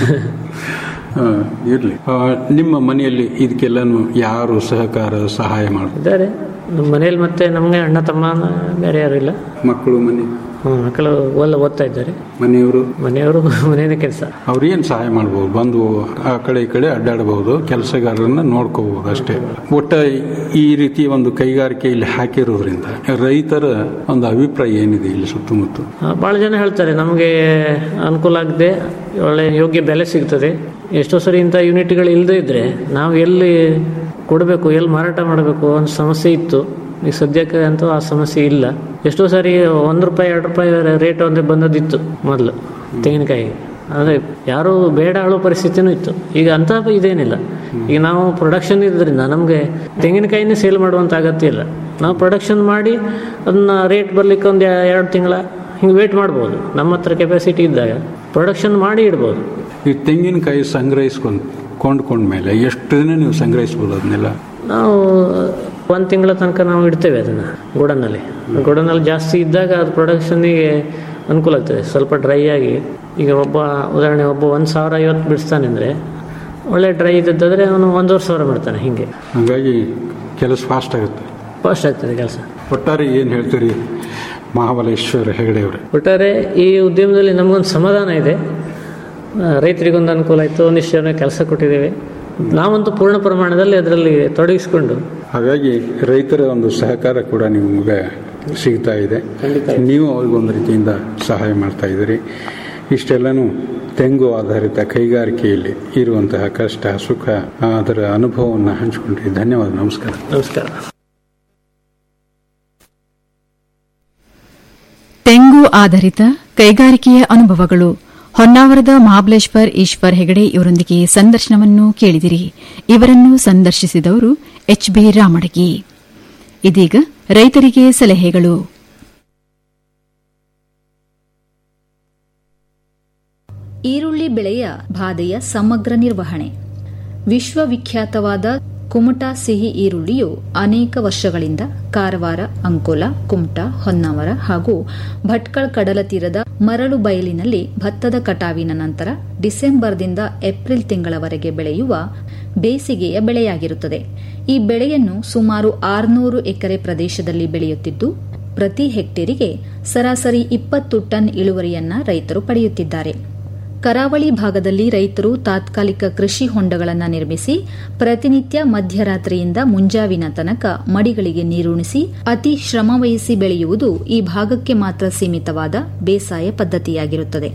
ಇರಲಿ ನಿಮ್ಮ ಮನೆಯಲ್ಲಿ ಇದಕ್ಕೆಲ್ಲನೂ ಯಾರು ಸಹಕಾರ ಸಹಾಯ ಮಾಡ್ತಾರೆ ಇದ್ದಾರೆ ನಮ್ಮ ಮನೇಲಿ ಮತ್ತೆ ನಮಗೆ ಅಣ್ಣ ತಮ್ಮ ಬೇರೆ ಯಾರು ಇಲ್ಲ ಮಕ್ಕಳು ಮನೆ ಹ್ಮ್, ಮಕ್ಕಳು ಎಲ್ಲ ಓದ್ತಾ ಇದ್ದಾರೆ ಮನೆಯವರು ಮನೆಯವರು ಮನೆಯೇ ಕೆಲಸ ಅವ್ರು ಏನು ಸಹಾಯ ಮಾಡ್ಬೋದು ಬಂದು ಆ ಕಡೆ ಈ ಕಡೆ ಅಡ್ಡಾಡಬಹುದು ಕೆಲಸಗಾರರನ್ನ ನೋಡ್ಕೋಬಹುದು ಅಷ್ಟೇ ಒಟ್ಟ ಈ ರೀತಿ ಒಂದು ಕೈಗಾರಿಕೆ ಇಲ್ಲಿ ಹಾಕಿರೋದ್ರಿಂದ ರೈತರ ಒಂದು ಅಭಿಪ್ರಾಯ ಏನಿದೆ ಇಲ್ಲಿ ಸುತ್ತಮುತ್ತ ಭಾಳ ಜನ ಹೇಳ್ತಾರೆ ನಮಗೆ ಅನುಕೂಲ ಆಗಿದೆ ಒಳ್ಳೆ ಯೋಗ್ಯ ಬೆಲೆ ಸಿಗ್ತದೆ ಎಷ್ಟೋ ಸರಿ ಇಂಥ ಯೂನಿಟ್ಗಳು ಇಲ್ಲದೇ ಇದ್ದರೆ ನಾವು ಎಲ್ಲಿ ಕೊಡಬೇಕು ಎಲ್ಲಿ ಮಾರಾಟ ಮಾಡಬೇಕು ಅನ್ನೋ ಸಮಸ್ಯೆ ಇತ್ತು ಈಗ ಸದ್ಯಕ್ಕೆ ಅಂತೂ ಆ ಸಮಸ್ಯೆ ಇಲ್ಲ ಎಷ್ಟೋ ಸಾರಿ ಒಂದು ರೂಪಾಯಿ ಎರಡು ರೂಪಾಯಿ ರೇಟ್ ಒಂದೇ ಬಂದದಿತ್ತು ಮೊದಲು ತೆಂಗಿನಕಾಯಿ ಆದರೆ ಯಾರೂ ಬೇಡ ಆಳೋ ಪರಿಸ್ಥಿತಿನೂ ಇತ್ತು ಈಗ ಅಂಥ ಇದೇನಿಲ್ಲ ಈಗ ನಾವು ಪ್ರೊಡಕ್ಷನ್ ಇದ್ರಿಂದ ನಮಗೆ ತೆಂಗಿನಕಾಯಿನೇ ಸೇಲ್ ಮಾಡುವಂಥ ಅಗತ್ಯ ಇಲ್ಲ ನಾವು ಪ್ರೊಡಕ್ಷನ್ ಮಾಡಿ ಅದನ್ನ ರೇಟ್ ಬರಲಿಕ್ಕೆ ಒಂದು ಎರಡು ತಿಂಗಳ ಹಿಂಗೆ ವೇಟ್ ಮಾಡ್ಬೋದು ನಮ್ಮ ಹತ್ರ ಕೆಪಾಸಿಟಿ ಇದ್ದಾಗ ಪ್ರೊಡಕ್ಷನ್ ಮಾಡಿ ಇಡ್ಬೋದು ಈ ತೆಂಗಿನಕಾಯಿ ಸಂಗ್ರಹಿಸ್ಕೊಂಡು ಕೊಂಡ್ಕೊಂಡ್ಮೇಲೆ ಎಷ್ಟು ದಿನ ನೀವು ಸಂಗ್ರಹಿಸ್ಬೋದು ಅದನ್ನೆಲ್ಲ ನಾವು ಒಂದು ತಿಂಗಳ ತನಕ ನಾವು ಇಡ್ತೇವೆ ಅದನ್ನು ಗೋಡನಲ್ಲಿ ಗೋಡನಲ್ಲಿ ಜಾಸ್ತಿ ಇದ್ದಾಗ ಅದು ಪ್ರೊಡಕ್ಷನ್ನಿಗೆ ಅನುಕೂಲ ಆಗ್ತದೆ ಸ್ವಲ್ಪ ಡ್ರೈ ಆಗಿ ಈಗ ಒಬ್ಬ ಉದಾಹರಣೆ ಒಬ್ಬ ಒಂದು ಸಾವಿರ ಐವತ್ತು ಬಿಡಿಸ್ತಾನೆ ಅಂದರೆ ಒಳ್ಳೆ ಡ್ರೈ ಇದ್ದದ್ದಾದರೆ ಅವನು ಒಂದೂವರೆ ಸಾವಿರ ಮಾಡ್ತಾನೆ ಹೀಗೆ ಹಾಗಾಗಿ ಕೆಲಸ ಫಾಸ್ಟ್ ಆಗುತ್ತೆ ಫಾಸ್ಟ್ ಆಗ್ತದೆ ಕೆಲಸ ಒಟ್ಟಾರೆ ಏನು ಹೇಳ್ತೀರಿ ಮಹಾಬಲೇಶ್ವರ ಹೆಗಡೆ ಅವರೇ ಒಟ್ಟಾರೆ ಈ ಉದ್ಯಮದಲ್ಲಿ ನಮಗೊಂದು ಸಮಾಧಾನ ಇದೆ ಆ, ರೈತರಿಗೊಂದು ಅನುಕೂಲ ಆಯಿತು ಒಂದಿಷ್ಟು ಜನ ಕೆಲಸ ಕೊಟ್ಟಿದ್ದೇವೆ ನಾವಂತೂ ಪೂರ್ಣ ಪ್ರಮಾಣದಲ್ಲಿ ಅದರಲ್ಲಿ ತೊಡಗಿಸ್ಕೊಂಡು ಹಾಗಾಗಿ ರೈತರ ಒಂದು ಸಹಕಾರ ಕೂಡ ನಿಮಗೆ ಸಿಗ್ತಾ ಇದೆ ನೀವು ಅವ್ರಿಗೊಂದು ರೀತಿಯಿಂದ ಸಹಾಯ ಮಾಡ್ತಾ ಇದ್ದೀರಿ ಇಷ್ಟೆಲ್ಲನೂ ತೆಂಗು ಆಧಾರಿತ ಕೈಗಾರಿಕೆಯಲ್ಲಿ ಇರುವಂತಹ ಕಷ್ಟ ಸುಖ ಅದರ ಅನುಭವವನ್ನು ಹಂಚಿಕೊಂಡ್ರಿ ಧನ್ಯವಾದ ನಮಸ್ಕಾರ ನಮಸ್ಕಾರ ತೆಂಗು ಆಧಾರಿತ ಕೈಗಾರಿಕೆಯ ಅನುಭವಗಳು ಹೊನ್ನಾವರದ ಮಹಾಬಲೇಶ್ವರ್ ಈಶ್ವರ್ ಹೆಗಡೆ ಇವರೊಂದಿಗೆ ಸಂದರ್ಶನವನ್ನು ಕೇಳಿದಿರಿ ಇವರನ್ನು ಸಂದರ್ಶಿಸಿದವರು ಎಚ್ ಬಿ ರಾಮಡಗಿ ಇದೀಗ ರೈತರಿಗೆ ಸಲಹೆಗಳು ಈರುಳ್ಳಿ ಬೆಳೆಯ ಬಾಧೆಯ ಸಮಗ್ರ ನಿರ್ವಹಣೆ ವಿಶ್ವವಿಖ್ಯಾತವಾದ ಕುಮಟಾ ಸಿಹಿ ಈರುಳ್ಳಿಯು ಅನೇಕ ವರ್ಷಗಳಿಂದ ಕಾರವಾರ ಅಂಕೋಲ ಕುಮಟಾ ಹೊನ್ನಾವರ ಹಾಗೂ ಭಟ್ಕಳ ಕಡಲ ತೀರದ ಮರಳು ಬಯಲಿನಲ್ಲಿ ಭತ್ತದ ಕಟಾವಿನ ನಂತರ ಡಿಸೆಂಬರ್ದಿಂದ ಏಪ್ರಿಲ್ ತಿಂಗಳವರೆಗೆ ಬೆಳೆಯುವ ಬೇಸಿಗೆಯ ಬೆಳೆಯಾಗಿರುತ್ತದೆ ಈ ಬೆಳೆಯನ್ನು ಸುಮಾರು ಆರುನೂರು ಎಕರೆ ಪ್ರದೇಶದಲ್ಲಿ ಬೆಳೆಯುತ್ತಿದ್ದು ಪ್ರತಿ ಹೆಕ್ಟೇರಿಗೆ ಸರಾಸರಿ ಇಪ್ಪತ್ತು ಟನ್ ಇಳುವರಿಯನ್ನ ರೈತರು ಪಡೆಯುತ್ತಿದ್ದಾರೆ ಕರಾವಳಿ ಭಾಗದಲ್ಲಿ ರೈತರು ತಾತ್ಕಾಲಿಕ ಕೃಷಿ ಹೊಂಡಗಳನ್ನು ನಿರ್ಮಿಸಿ ಪ್ರತಿನಿತ್ಯ ಮಧ್ಯರಾತ್ರಿಯಿಂದ ಮುಂಜಾವಿನ ತನಕ ಮಡಿಗಳಿಗೆ ನೀರುಣಿಸಿ ಅತಿ ಶ್ರಮವಹಿಸಿ ಬೆಳೆಯುವುದು ಈ ಭಾಗಕ್ಕೆ ಮಾತ್ರ ಸೀಮಿತವಾದ ಬೇಸಾಯ ಪದ್ಧತಿಯಾಗಿರುತ್ತದೆ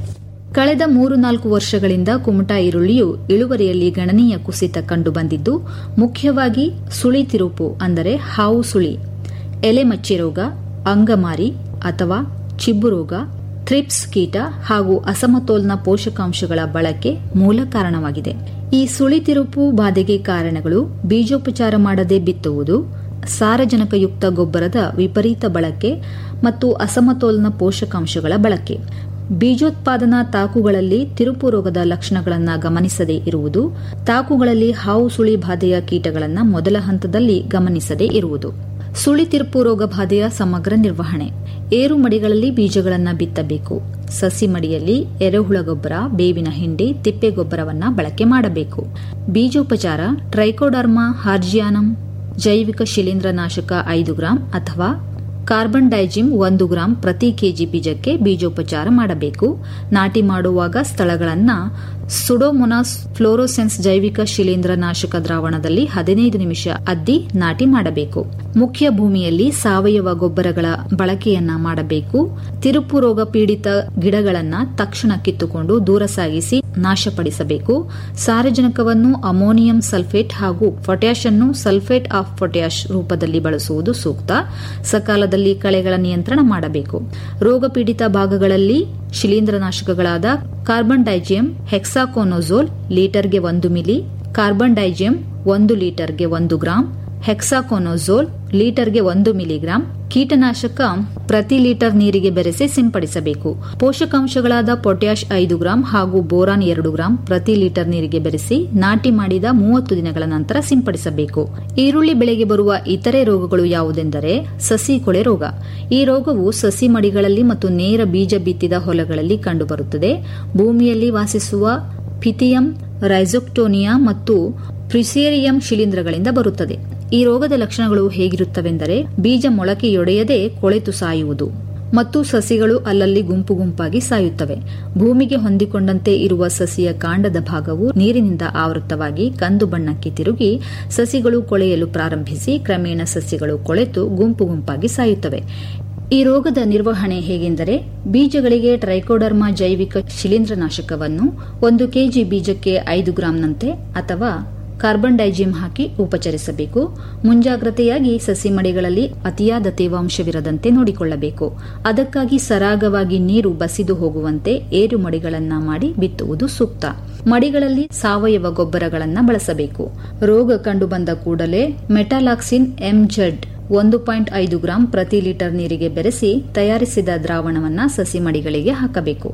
ಕಳೆದ ಮೂರು ನಾಲ್ಕು ವರ್ಷಗಳಿಂದ ಕುಮಟಾ ಈರುಳ್ಳಿಯು ಇಳುವರಿಯಲ್ಲಿ ಗಣನೀಯ ಕುಸಿತ ಕಂಡುಬಂದಿದ್ದು ಮುಖ್ಯವಾಗಿ ಸುಳಿ ತಿರುಪು ಅಂದರೆ ಹಾವು ಸುಳಿ ಎಲೆ ಮಚ್ಚಿ ರೋಗ ಅಂಗಮಾರಿ ಅಥವಾ ಚಿಬ್ಬು ರೋಗ ಥ್ರಿಪ್ಸ್ ಕೀಟ ಹಾಗೂ ಅಸಮತೋಲನ ಪೋಷಕಾಂಶಗಳ ಬಳಕೆ ಮೂಲ ಕಾರಣವಾಗಿದೆ ಈ ಸುಳಿ ತಿರುಪು ಬಾಧೆಗೆ ಕಾರಣಗಳು ಬೀಜೋಪಚಾರ ಮಾಡದೆ ಬಿತ್ತುವುದು ಸಾರಜನಕಯುಕ್ತ ಗೊಬ್ಬರದ ವಿಪರೀತ ಬಳಕೆ ಮತ್ತು ಅಸಮತೋಲನ ಪೋಷಕಾಂಶಗಳ ಬಳಕೆ ಬೀಜೋತ್ಪಾದನಾ ತಾಕುಗಳಲ್ಲಿ ತಿರುಪು ರೋಗದ ಲಕ್ಷಣಗಳನ್ನು ಗಮನಿಸದೇ ಇರುವುದು ತಾಕುಗಳಲ್ಲಿ ಹಾವು ಸುಳಿ ಬಾಧೆಯ ಕೀಟಗಳನ್ನು ಮೊದಲ ಹಂತದಲ್ಲಿ ಗಮನಿಸದೇ ಇರುವುದು ಸುಳಿ ತಿರುಪು ರೋಗ ಬಾಧೆಯ ಸಮಗ್ರ ನಿರ್ವಹಣೆ ಏರು ಮಡಿಗಳಲ್ಲಿ ಬೀಜಗಳನ್ನು ಬಿತ್ತಬೇಕು ಸಸಿ ಮಡಿಯಲ್ಲಿ ಎರೆಹುಳ ಗೊಬ್ಬರ ಬೇವಿನ ಹಿಂಡಿ ತಿಪ್ಪೆ ಗೊಬ್ಬರವನ್ನ ಬಳಕೆ ಮಾಡಬೇಕು ಬೀಜೋಪಚಾರ ಟ್ರೈಕೋಡರ್ಮಾ ಹಾರ್ಜಿಯಾನಂ ಜೈವಿಕ ಶಿಲೀಂಧ್ರನಾಶಕ ಐದು ಗ್ರಾಂ ಅಥವಾ ಕಾರ್ಬನ್ ಡೈಜಿಮ್ ಒಂದು ಗ್ರಾಂ ಪ್ರತಿ ಕೆಜಿ ಬೀಜಕ್ಕೆ ಬೀಜೋಪಚಾರ ಮಾಡಬೇಕು ನಾಟಿ ಮಾಡುವಾಗ ಸ್ಥಳಗಳನ್ನು ಸುಡೋಮೊನಾಸ್ ಫ್ಲೋರೋಸೆನ್ಸ್ ಜೈವಿಕ ಶಿಲೀಂಧ್ರನಾಶಕ ದ್ರಾವಣದಲ್ಲಿ ಹದಿನೈದು ನಿಮಿಷ ಅದ್ದಿ ನಾಟಿ ಮಾಡಬೇಕು ಮುಖ್ಯ ಭೂಮಿಯಲ್ಲಿ ಸಾವಯವ ಗೊಬ್ಬರಗಳ ಬಳಕೆಯನ್ನ ಮಾಡಬೇಕು ತಿರುಪು ರೋಗ ಪೀಡಿತ ಗಿಡಗಳನ್ನ ತಕ್ಷಣ ಕಿತ್ತುಕೊಂಡು ದೂರ ಸಾಗಿಸಿ ನಾಶಪಡಿಸಬೇಕು ಸಾರಜನಕವನ್ನು ಅಮೋನಿಯಂ ಸಲ್ಫೇಟ್ ಹಾಗೂ ಪೊಟ್ಯಾಷ್ ಅನ್ನು ಸಲ್ಫೇಟ್ ಆಫ್ ಪೊಟ್ಯಾಷ್ ರೂಪದಲ್ಲಿ ಬಳಸುವುದು ಸೂಕ್ತ ಸಕಾಲದಲ್ಲಿ ಕಳೆಗಳ ನಿಯಂತ್ರಣ ಮಾಡಬೇಕು ರೋಗ ಪೀಡಿತ ಭಾಗಗಳಲ್ಲಿ ಶಿಲೀಂಧ್ರನಾಶಕಗಳಾದ ಕಾರ್ಬನ್ ಡೈಜಿಯಂ ಹೆಕ್ಸಾಕೋನೋಜೋಲ್ ಲೀಟರ್ಗೆ ಒಂದು ಮಿಲಿ ಕಾರ್ಬನ್ ಡೈಜಿಯಂ ಒಂದು ಲೀಟರ್ಗೆ ಒಂದು ಗ್ರಾಂ ಹೆಕ್ಸಾಕೋನೋಜೋಲ್ ಲೀಟರ್ಗೆ ಒಂದು ಮಿಲಿಗ್ರಾಂ ಕೀಟನಾಶಕ ಪ್ರತಿ ಲೀಟರ್ ನೀರಿಗೆ ಬೆರೆಸಿ ಸಿಂಪಡಿಸಬೇಕು ಪೋಷಕಾಂಶಗಳಾದ ಪೊಟ್ಯಾಷ್ ಐದು ಗ್ರಾಂ ಹಾಗೂ ಬೋರಾನ್ ಎರಡು ಗ್ರಾಂ ಪ್ರತಿ ಲೀಟರ್ ನೀರಿಗೆ ಬೆರೆಸಿ ನಾಟಿ ಮಾಡಿದ ಮೂವತ್ತು ದಿನಗಳ ನಂತರ ಸಿಂಪಡಿಸಬೇಕು ಈರುಳ್ಳಿ ಬೆಳೆಗೆ ಬರುವ ಇತರೆ ರೋಗಗಳು ಯಾವುದೆಂದರೆ ಸಸಿ ಕೊಳೆ ರೋಗ ಈ ರೋಗವು ಸಸಿ ಮಡಿಗಳಲ್ಲಿ ಮತ್ತು ನೇರ ಬೀಜ ಬಿತ್ತಿದ ಹೊಲಗಳಲ್ಲಿ ಕಂಡುಬರುತ್ತದೆ ಭೂಮಿಯಲ್ಲಿ ವಾಸಿಸುವ ಪಿಥಿಯಂ ರೈಸೋಕ್ಟೋನಿಯಾ ಮತ್ತು ಪ್ರಿಸೇರಿಯಂ ಶಿಲೀಂಧ್ರಗಳಿಂದ ಬರುತ್ತದೆ ಈ ರೋಗದ ಲಕ್ಷಣಗಳು ಹೇಗಿರುತ್ತವೆಂದರೆ ಬೀಜ ಮೊಳಕೆಯೊಡೆಯದೆ ಕೊಳೆತು ಸಾಯುವುದು ಮತ್ತು ಸಸಿಗಳು ಅಲ್ಲಲ್ಲಿ ಗುಂಪು ಗುಂಪಾಗಿ ಸಾಯುತ್ತವೆ ಭೂಮಿಗೆ ಹೊಂದಿಕೊಂಡಂತೆ ಇರುವ ಸಸಿಯ ಕಾಂಡದ ಭಾಗವು ನೀರಿನಿಂದ ಆವೃತವಾಗಿ ಕಂದು ಬಣ್ಣಕ್ಕೆ ತಿರುಗಿ ಸಸಿಗಳು ಕೊಳೆಯಲು ಪ್ರಾರಂಭಿಸಿ ಕ್ರಮೇಣ ಸಸ್ಯಗಳು ಕೊಳೆತು ಗುಂಪು ಗುಂಪಾಗಿ ಸಾಯುತ್ತವೆ ಈ ರೋಗದ ನಿರ್ವಹಣೆ ಹೇಗೆಂದರೆ ಬೀಜಗಳಿಗೆ ಟ್ರೈಕೋಡರ್ಮಾ ಜೈವಿಕ ಶಿಲೀಂಧ್ರನಾಶಕವನ್ನು ಒಂದು ಕೆಜಿ ಬೀಜಕ್ಕೆ ಐದು ಗ್ರಾಂನಂತೆ ಅಥವಾ ಕಾರ್ಬನ್ ಡೈಜಿಮ್ ಹಾಕಿ ಉಪಚರಿಸಬೇಕು ಮುಂಜಾಗ್ರತೆಯಾಗಿ ಸಸಿ ಮಡಿಗಳಲ್ಲಿ ಅತಿಯಾದ ತೇವಾಂಶವಿರದಂತೆ ನೋಡಿಕೊಳ್ಳಬೇಕು ಅದಕ್ಕಾಗಿ ಸರಾಗವಾಗಿ ನೀರು ಬಸಿದು ಹೋಗುವಂತೆ ಏರು ಮಡಿಗಳನ್ನ ಮಾಡಿ ಬಿತ್ತುವುದು ಸೂಕ್ತ ಮಡಿಗಳಲ್ಲಿ ಸಾವಯವ ಗೊಬ್ಬರಗಳನ್ನು ಬಳಸಬೇಕು ರೋಗ ಕಂಡುಬಂದ ಕೂಡಲೇ ಮೆಟಾಲಾಕ್ಸಿನ್ ಎಂಜೆಡ್ ಒಂದು ಪಾಯಿಂಟ್ ಐದು ಗ್ರಾಂ ಪ್ರತಿ ಲೀಟರ್ ನೀರಿಗೆ ಬೆರೆಸಿ ತಯಾರಿಸಿದ ದ್ರಾವಣವನ್ನು ಸಸಿ ಮಡಿಗಳಿಗೆ ಹಾಕಬೇಕು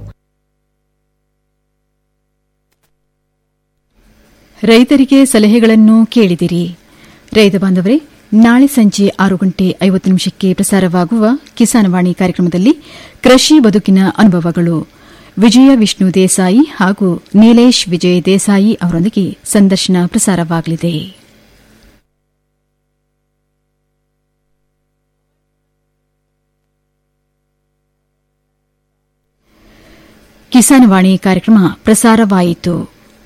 ರೈತರಿಗೆ ಸಲಹೆಗಳನ್ನು ಕೇಳಿದಿರಿ ರೈತ ಬಾಂಧವರೇ ನಾಳೆ ಸಂಜೆ ಆರು ಗಂಟೆ ಐವತ್ತು ನಿಮಿಷಕ್ಕೆ ಪ್ರಸಾರವಾಗುವ ಕಿಸಾನವಾಣಿ ಕಾರ್ಯಕ್ರಮದಲ್ಲಿ ಕೃಷಿ ಬದುಕಿನ ಅನುಭವಗಳು ವಿಜಯ ವಿಷ್ಣು ದೇಸಾಯಿ ಹಾಗೂ ನೀಲೇಶ್ ವಿಜಯ್ ದೇಸಾಯಿ ಅವರೊಂದಿಗೆ ಸಂದರ್ಶನ ಪ್ರಸಾರವಾಗಲಿದೆ ಕಿಸಾನವಾಣಿ ಕಾರ್ಯಕ್ರಮ ಪ್ರಸಾರವಾಯಿತು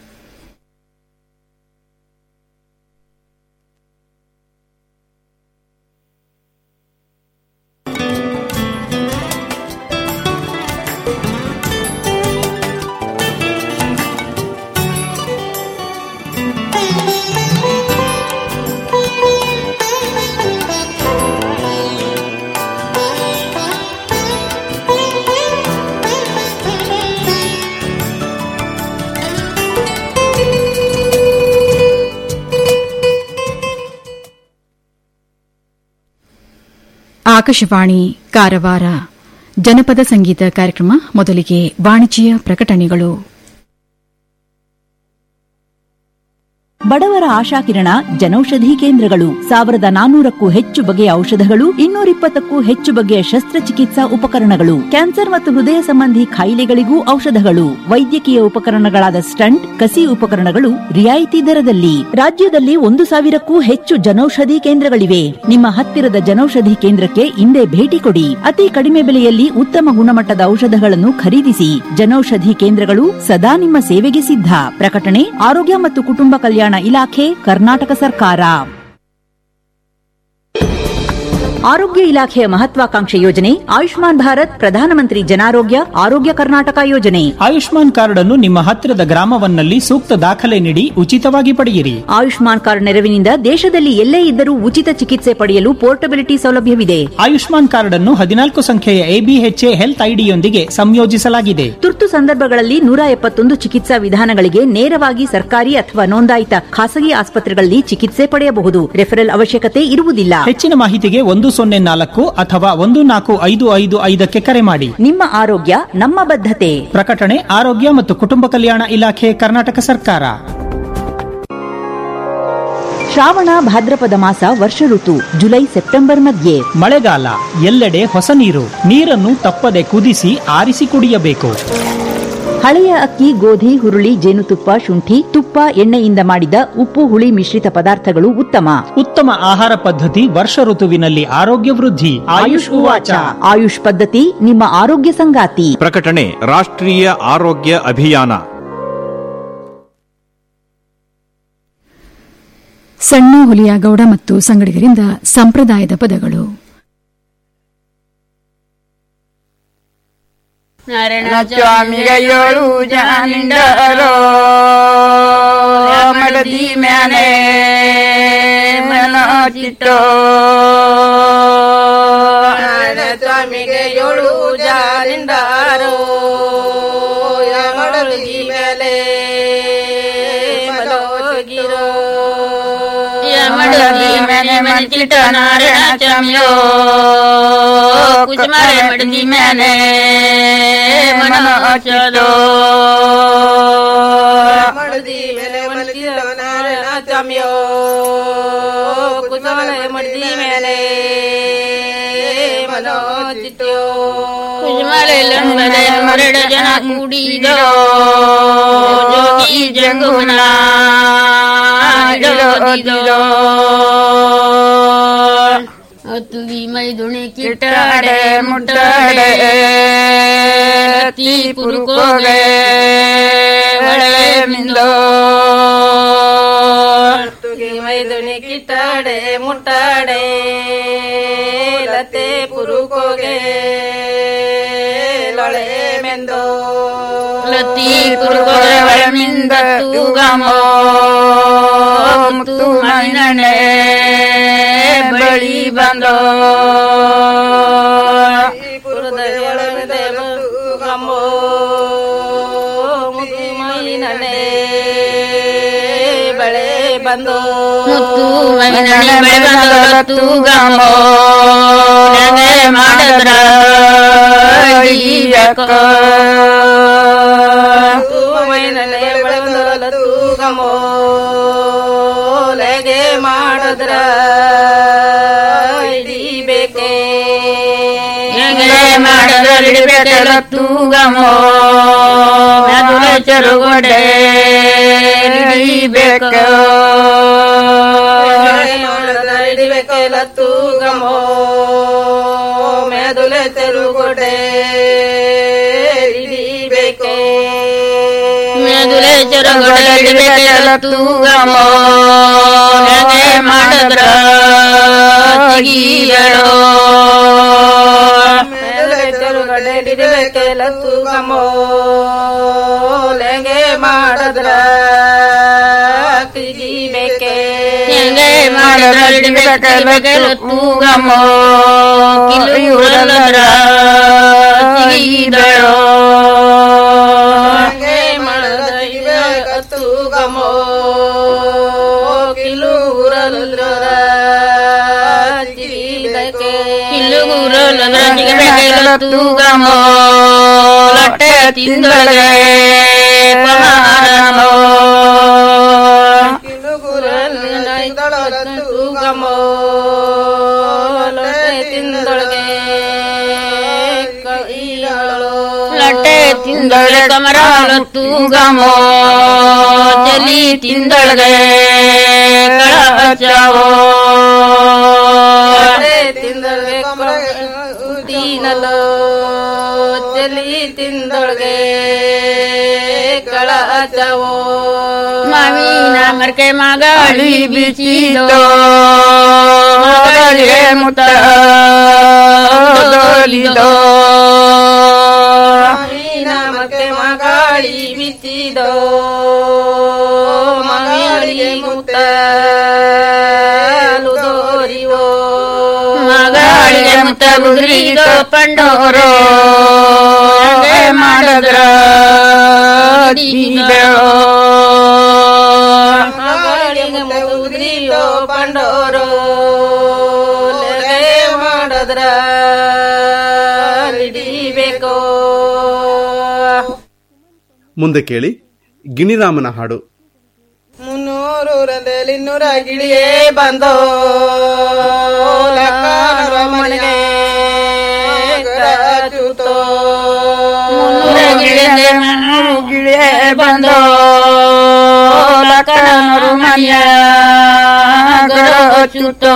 ಆಕಾಶವಾಣಿ ಕಾರವಾರ ಜನಪದ ಸಂಗೀತ ಕಾರ್ಯಕ್ರಮ ಮೊದಲಿಗೆ ವಾಣಿಜ್ಯ ಪ್ರಕಟಣೆಗಳು ಬಡವರ ಆಶಾಕಿರಣ ಜನೌಷಧಿ ಕೇಂದ್ರಗಳು ಸಾವಿರದ ನಾನೂರಕ್ಕೂ ಹೆಚ್ಚು ಬಗೆಯ ಔಷಧಗಳು ಇನ್ನೂರಿಪ್ಪತ್ತಕ್ಕೂ ಹೆಚ್ಚು ಬಗೆಯ ಶಸ್ತ್ರಚಿಕಿತ್ಸಾ ಉಪಕರಣಗಳು ಕ್ಯಾನ್ಸರ್ ಮತ್ತು ಹೃದಯ ಸಂಬಂಧಿ ಕಾಯಿಲೆಗಳಿಗೂ ಔಷಧಗಳು ವೈದ್ಯಕೀಯ ಉಪಕರಣಗಳಾದ ಸ್ಟಂಟ್ ಕಸಿ ಉಪಕರಣಗಳು ರಿಯಾಯಿತಿ ದರದಲ್ಲಿ ರಾಜ್ಯದಲ್ಲಿ ಒಂದು ಸಾವಿರಕ್ಕೂ ಹೆಚ್ಚು ಜನೌಷಧಿ ಕೇಂದ್ರಗಳಿವೆ ನಿಮ್ಮ ಹತ್ತಿರದ ಜನೌಷಧಿ ಕೇಂದ್ರಕ್ಕೆ ಇಂದೇ ಭೇಟಿ ಕೊಡಿ ಅತಿ ಕಡಿಮೆ ಬೆಲೆಯಲ್ಲಿ ಉತ್ತಮ ಗುಣಮಟ್ಟದ ಔಷಧಗಳನ್ನು ಖರೀದಿಸಿ ಜನೌಷಧಿ ಕೇಂದ್ರಗಳು ಸದಾ ನಿಮ್ಮ ಸೇವೆಗೆ ಸಿದ್ಧ ಪ್ರಕಟಣೆ ಆರೋಗ್ಯ ಮತ್ತು ಕುಟುಂಬ ಕಲ್ಯಾಣ ಇಲಾಖೆ ಕರ್ನಾಟಕ ಸರ್ಕಾರ ಆರೋಗ್ಯ ಇಲಾಖೆಯ ಮಹತ್ವಾಕಾಂಕ್ಷೆ ಯೋಜನೆ ಆಯುಷ್ಮಾನ್ ಭಾರತ್ ಪ್ರಧಾನಮಂತ್ರಿ ಜನಾರೋಗ್ಯ ಆರೋಗ್ಯ ಕರ್ನಾಟಕ ಯೋಜನೆ ಆಯುಷ್ಮಾನ್ ಕಾರ್ಡ್ ಅನ್ನು ನಿಮ್ಮ ಹತ್ತಿರದ ಗ್ರಾಮವನ್ನಲ್ಲಿ ಸೂಕ್ತ ದಾಖಲೆ ನೀಡಿ ಉಚಿತವಾಗಿ ಪಡೆಯಿರಿ ಆಯುಷ್ಮಾನ್ ಕಾರ್ಡ್ ನೆರವಿನಿಂದ ದೇಶದಲ್ಲಿ ಎಲ್ಲೇ ಇದ್ದರೂ ಉಚಿತ ಚಿಕಿತ್ಸೆ ಪಡೆಯಲು ಪೋರ್ಟಬಿಲಿಟಿ ಸೌಲಭ್ಯವಿದೆ ಆಯುಷ್ಮಾನ್ ಕಾರ್ಡ್ ಅನ್ನು ಹದಿನಾಲ್ಕು ಸಂಖ್ಯೆಯ ಎಬಿಎಚ್ಎ ಹೆಲ್ತ್ ಐಡಿಯೊಂದಿಗೆ ಸಂಯೋಜಿಸಲಾಗಿದೆ ತುರ್ತು ಸಂದರ್ಭಗಳಲ್ಲಿ ನೂರ ಎಪ್ಪತ್ತೊಂದು ಚಿಕಿತ್ಸಾ ವಿಧಾನಗಳಿಗೆ ನೇರವಾಗಿ ಸರ್ಕಾರಿ ಅಥವಾ ನೋಂದಾಯಿತ ಖಾಸಗಿ ಆಸ್ಪತ್ರೆಗಳಲ್ಲಿ ಚಿಕಿತ್ಸೆ ಪಡೆಯಬಹುದು ರೆಫರಲ್ ಅವಶ್ಯಕತೆ ಇರುವುದಿಲ್ಲ ಹೆಚ್ಚಿನ ಮಾಹಿತಿಗೆ ಒಂದು ಸೊನ್ನೆ ನಾಲ್ಕು ಅಥವಾ ಒಂದು ನಾಲ್ಕು ಐದು ಐದು ಐದಕ್ಕೆ ಕರೆ ಮಾಡಿ ನಿಮ್ಮ ಆರೋಗ್ಯ ನಮ್ಮ ಬದ್ಧತೆ ಪ್ರಕಟಣೆ ಆರೋಗ್ಯ ಮತ್ತು ಕುಟುಂಬ ಕಲ್ಯಾಣ ಇಲಾಖೆ ಕರ್ನಾಟಕ ಸರ್ಕಾರ ಶ್ರಾವಣ ಭಾದ್ರಪದ ಮಾಸ ವರ್ಷ ಋತು ಜುಲೈ ಸೆಪ್ಟೆಂಬರ್ ಮಧ್ಯೆ ಮಳೆಗಾಲ ಎಲ್ಲೆಡೆ ಹೊಸ ನೀರು ನೀರನ್ನು ತಪ್ಪದೆ ಕುದಿಸಿ ಆರಿಸಿ ಕುಡಿಯಬೇಕು ಹಳೆಯ ಅಕ್ಕಿ ಗೋಧಿ ಹುರುಳಿ ಜೇನುತುಪ್ಪ ಶುಂಠಿ ತುಪ್ಪ ಎಣ್ಣೆಯಿಂದ ಮಾಡಿದ ಉಪ್ಪು ಹುಳಿ ಮಿಶ್ರಿತ ಪದಾರ್ಥಗಳು ಉತ್ತಮ ಉತ್ತಮ ಆಹಾರ ಪದ್ಧತಿ ವರ್ಷ ಋತುವಿನಲ್ಲಿ ಆರೋಗ್ಯ ವೃದ್ಧಿ ಆಯುಷ್ ಉವಾಚ ಆಯುಷ್ ಪದ್ಧತಿ ನಿಮ್ಮ ಆರೋಗ್ಯ ಸಂಗಾತಿ ಪ್ರಕಟಣೆ ರಾಷ್ಟ್ರೀಯ ಆರೋಗ್ಯ ಅಭಿಯಾನ ಸಣ್ಣ ಹುಲಿಯ ಗೌಡ ಮತ್ತು ಸಂಗಡಿಗರಿಂದ ಸಂಪ್ರದಾಯದ ಪದಗಳು ಸ್ವಾಮಿಗೆಯೋಳು ಜಾನಿಂಡರೋ ಮಡದಿ ಮ್ಯಾನೆ ಮನೋಚಿಟ್ಟೋ ಸ್ವಾಮಿಗೆಯೋಳು ಜಾನಿಂಡರೋ ಮಡದಿ ಮೇಲೆ ಮನೋಗಿರೋ ಮಡದಿ ಮೇಲೆ ಮನಚಿಟ್ಟ ನಾರಾಯಣ ಚಾಮಿಯೋ ಕುಚಮಾರೆ ಮಡದಿ ಮೇಲೆ ಮನೋಚಲೋ ಮಡದಿ ಮೇಲೆ ಮನಚಿಟ್ಟ ನಾರಾಯಣ ಚಾಮಿಯೋ ಕುಚಮಾರೆ ಮಡದಿ ಮೇಲೆ ಮನೋಚಿಟ್ಟೋ ಕುಚಮಾರೆ ಲಂಬಲೆ ಮರಡ ಜನ ಕೂಡಿದೋ ಜೋಗಿ ಜಂಗುನ ತುಗಿ ಮೈ ದುಣಿ ಕಿಟಾಡೆ ಮುಟ್ಟಾಡೆ ತೀ ಪುರುಕೋಗೆ ಒಳ್ಳೆ ಮಿಂದೋ ತುಗಿ ಮೈ ದುಣಿ ಕಿಟಾಡೆ ಮುಟ್ಟಾಡೆ ಲತೆ ಪುರುಕೋಗೆ ಲೊಳೆ ಮೆಂದೋ ಲತಿ ಪುರುಕೋಗೆ ಒಳ ಮಿಂದ ತೂಗಮೋ ಮುತ್ತು ಮೈನನೆ ಬಳಿ ಬಂದೋ ಗಮೋ ಮುತ್ತು ಮೈನನೆ ಬಳೆ ಬಂದೋ ಮುತ್ತು ಮೈನನೆ ಬಳೆ ಬಂದೋ ತೂಗಮೋ ನಗೆ ಮಾಡಿದ್ರ ಮೈನನೆ ಬಳೆ ಬಂದೋ ತೂಗಮೋ ಲೆಗೆ ಮಾಡಿದ್ರ ಹಿಡಿಬೇಕೆ ಮಾಡಿದ್ರ ಹಿಡಿಬೇಕಲ್ಲ ತೂಗಮೋ ಮೆದುಳ ಚರುಗೊಡೆ ಹಿಡಿಬೇಕು ಹಿಡಿಬೇಕಲ್ಲ ತೂಗಮೋ ಮೆದುಳ ಚರುಗೊಡೆ ಹಿಡಿಬೇಕೆ ಮೆದುಳೆ ಚರಗೊಡೆ ಹಿಡಿಬೇಕಲ್ಲ ತೂಗಮೋ ನಗೆ ಮಾಡಿದ್ರ ತೆಗಿಯಳೋ ಮೆದುಳೆ ಚರಗೊಡೆ ಹಿಡಿಬೇಕಲ್ಲ ತೂಗಮೋ ಲೆಗೆ ಮಾಡಿದ್ರ ತೆಗಿಬೇಕೆ ಹೆಂಗೆ ಮಾಡಿದ್ರ ಹಿಡಿಬೇಕಲ್ಲ ತೂಗಮೋ ಕಿಲುರಲ್ಲದ್ರ ತೆಗಿದಳೋ ತೂಗಮೋ ಕಿಲುಗುರಲ್ರ ಕಿಲುಗುರಲ್ರ ತೂಗಮೋ ಲಟ್ಟೆ ತಿಂದಳೆ ಪಮಾರನೋ ಕಿಲುಗುರಲ್ ತೂಗಮೋ ಲಟ್ಟೆ ತಿಂದೊಳಗೆ ಲಟ್ಟೆ ತಿಂದೊಳಗೆ ಕಮರಾಲ ತೂಗಮೋ ಚಲಿ ತಿಂದೊಳಗೆ ಕಳಚವೋ ತಿಂದೊಳಗೆ ತೀನಲೋ ಚಲಿ ತಿಂದೊಳಗೆ ಕಳಚವೋ ಮಾವಿನ ಮರಕೆ ಮಗಳಿ ಬಿಚ್ಚಿದೋ ಮಗಳಿಗೆ ಮುತ್ತ ದೋಲಿದೋ ಮಾವಿನ ಮರಕೆ ಮಗಾಳಿ ಬಿಚ್ಚಿದೋ ಮಗಳಿಗೆ ಮುತ್ತ ದೋರಿವೋ ಮಗಳಿಗೆ ಮುತ್ತ ಬುದ್ರಿದೋ ಪಂಡೋರೋ ಮಾಡಿದ್ರ ಜೀವೋ ಮಗಳಿಗೆ ಮುದ್ರಿಯೋ ಪಂಡೋರೋ ಲಗೆ ಮಾಡದ್ರ ಹಿಡಿಬೇಕೋ ಮುಂದೆ ಕೇಳಿ ಗಿಣಿರಾಮನ ಹಾಡು ಮುನ್ನೂರು ರಂದಲ್ಲಿ ಇನ್ನೂರ ಗಿಳಿಯೇ ಬಂದೋ ಲಕ್ಕಾನುವ ಮನೆಗೆ ಗರಚುತೋ ಗಿಳಿಯೇ ಗಿಳಿಯೇ ಬಂದೋ ಲಕ್ಕನರು ಮನೆಯ ಗರಚುತೋ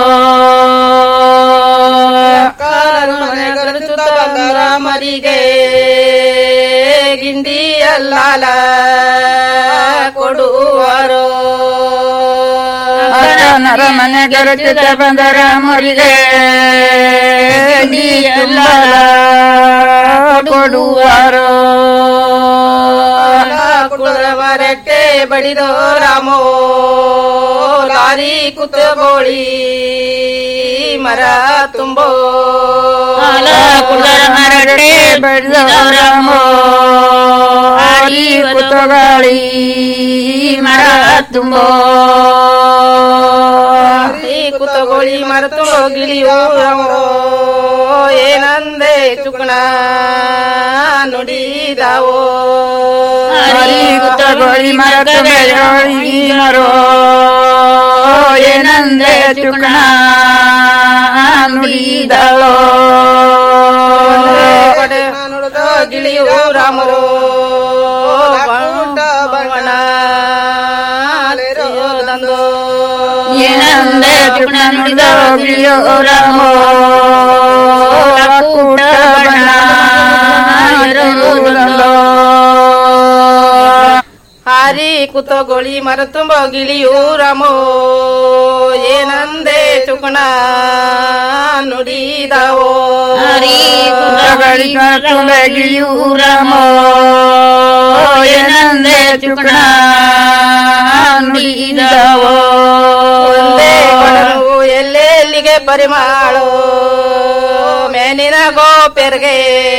ಲಕ್ಕಾನರು ಮನೆ ಗರಚುತ ಬಂದರ ಮರಿಗೆ ಗಿಂಡಿ ಅಲ್ಲಾಲ ಕೊಡುವರೋ ನರ ಮನೆ ಗರಚುತ ಬಂದರ ಮರಿಗೆ ಎಲ್ಲ ಕೊಡುವರೋ ಕುಳವರಕ್ಕೆ ಬಡಿದೋ ರಾಮೋ ಲಾರಿ ಕುತ್ತಬೋಳಿ ಮರ ತುಂಬೋ ಕುಳರ ಮರಕ್ಕೆ ಬೆಳೆದವರಮೋ ಆರಿ ಕುತಗಾಳಿ ಮರ ತುಂಬೋ ಲಾರಿ ಕುತ್ತಗೋಳಿ ಮರ ತುಂಬೋ ಗಿಳಿಯೋ ರಾಮೋ ಏನಂದೆ ಚುಕಣ ನುಡಿದಾವೋ ಆರಿ ಕುತಗೋಳಿ ಮರದ ಬೆಳೆಯೋಳಿ ಮರೋ ಏನಂದ್ರೆ ಚುಕಣ ನುಡಿದಳೋ ನುಡಿದ ಗಿಳಿಯೋ ರಾಮರೋ ಬಾವುಟ ಬಣ್ಣ ದಂದೋ ಏನಂದ್ರೆ ಚುಕಣ ನುಡಿದ ಗಿಳಿಯೋ ರಾಮೋ ಕೂಟ ಬಣ ಇರುವುದಲ್ಲೋ ಹಾರಿ ಕುತಗೋಳಿ ಮರ ತುಂಬ ಗಿಳಿಯೂ ರಾಮೋ ಏನಂದೆ ಚುಕಣ ನುಡಿದಾವೋ ಗಿಳಿಯೂರಮೋ ಏನಂದೆ ಚುಕಣ ನುಡಿದವೋ ಒಂದೇ ಕೊಡಲು ಎಲ್ಲೆಲ್ಲಿಗೆ ಪರಿಮಾಳೋ ಮೇನಿನ ಗೋಪೆರ್ಗೆ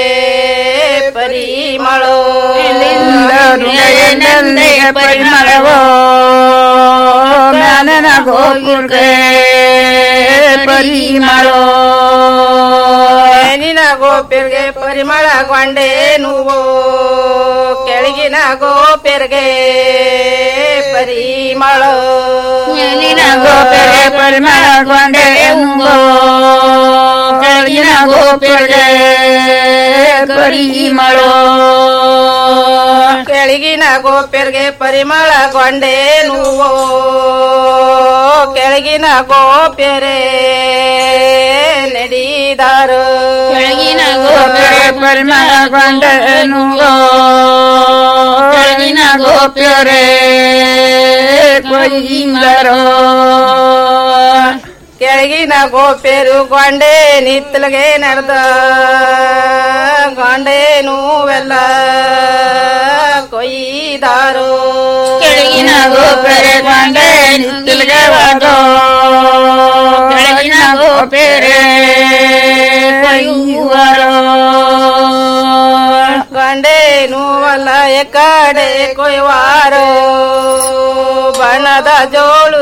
ಪರಿಮಳೋ ಏನಂದೆ ಪರಿಮಳವೋ ಜ್ಞಾನನ ಗೋಕುಲ್ಗೆ ಪರಿಮಳೋ ಮೇನಿನ ಗೋಪೆರ್ಗೆ ಪರಿಮಳ ಗೊಂಡೆ నువ్వు ಕೆಳಗಿನ ಗೋಪೆರ್ಗೆ ಪರಿಮಳ ಮೇಲಿನ ಗೋಪೆಗೆ ಪರಿಮಳ ಗೊಂಡೆ ಉಂಗೋ ಕೆಳಗಿನ ಗೋಪೆಗೆ ಪರಿಮಳೋ ಕೆಳಗಿನ ಗೋಪೆರ್ಗೆ ಪರಿಮಳ ಗೊಂಡೆ నువ్వు ಕೆಳಗಿನ ಗೋಪೆರೆ ನಡೆದಾರು ಕೆಳಗಿನ ಗೋಪೆಗೆ ಪರಿಮಳ ಗೊಂಡೆ ನುಂಗೋ ಕೆಳಗಿನ ಗೋಪ್ಯರೇ ಕೊಯ್ಯಿಂದರೋ ಕೆಳಗಿನ ಗೋಪೆರು ಗೊಂಡೆ ನಿತ್ತಲಿಗೆ ನಡೆದ ಗೊಂಡೆ ನೂವೆಲ್ಲ ಕೊಯ್ದಾರು ಕೆಳಗಿನ ಗೋಪೆರೆ ಗೊಂಡೆ ನಿತ್ತಲಿಗೆ ಹೋದೋ ಕೆಳಗಿನ ಗೋಪೆರೆ ಕೊಯ್ಯುವರೋ ಗೊಂಡೆ ನೂವಲ್ಲ ಎಕಡೆ ಕೊಯ್ವಾರೋ ಬಣ್ಣದ ಜೋಳು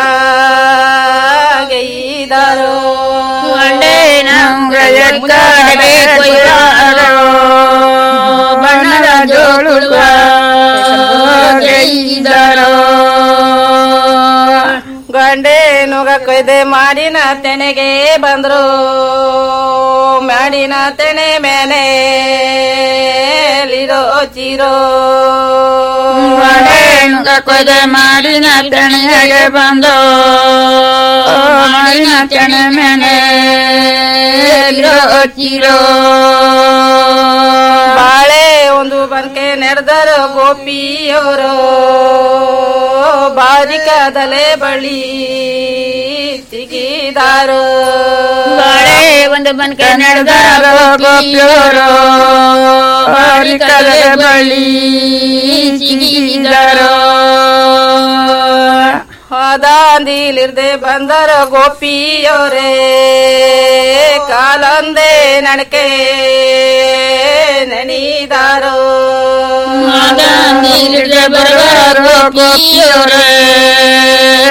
ಗೈದಾರೋ ಗೊಂಡೆ ನಮ್ಗೆ ಎಕ್ಕಡೆ ಕೊಯ್ಯುವರೋ ಬಣ್ಣದ ಜೋಳು ಗೈದರೋ ಗಂಡೆ ನುಗ ಕೊಯ್ದೆ ಮಾಡಿನ ತೆನೆಗೆ ಬಂದ್ರು ಮಾಡಿನ ತೆನೆ ಮೇಲೆ ಲಿರೋ ಚಿರೋ ನುಂಗ ಕೊಯ್ದ ಮಾಡಿನ ತಣಿಗೆ ಬಂದು ಮಾಡಿನ ತಣೆ ಮೇಲೆ ಚಿರೋ ಬಾಳೆ ಒಂದು ಬಂಕೆ ನೆರೆದರ ಗೋಪಿಯವರು ಬಾರಿಕದಲೆ ಬಳಿ ಸಿಗಿದಾರು ಬಾಳೆ ಒಂದು ಬನ್ಕೆ ನಡೆದಾರ ಗೋಪಿಯವರು ಬಾರಿಕಲೆ ಬಳಿ ಸಿಗಿದರು ಹೋದಾಂದಿಲಿರ್ದೆ ಬಂದರ ಗೋಪಿಯವರೇ ಕಾಲೊಂದೇ ನಡಕೆ ನೆನಿದಾರೋ ಬರುವರು ಗೋಪಿಯವರೇ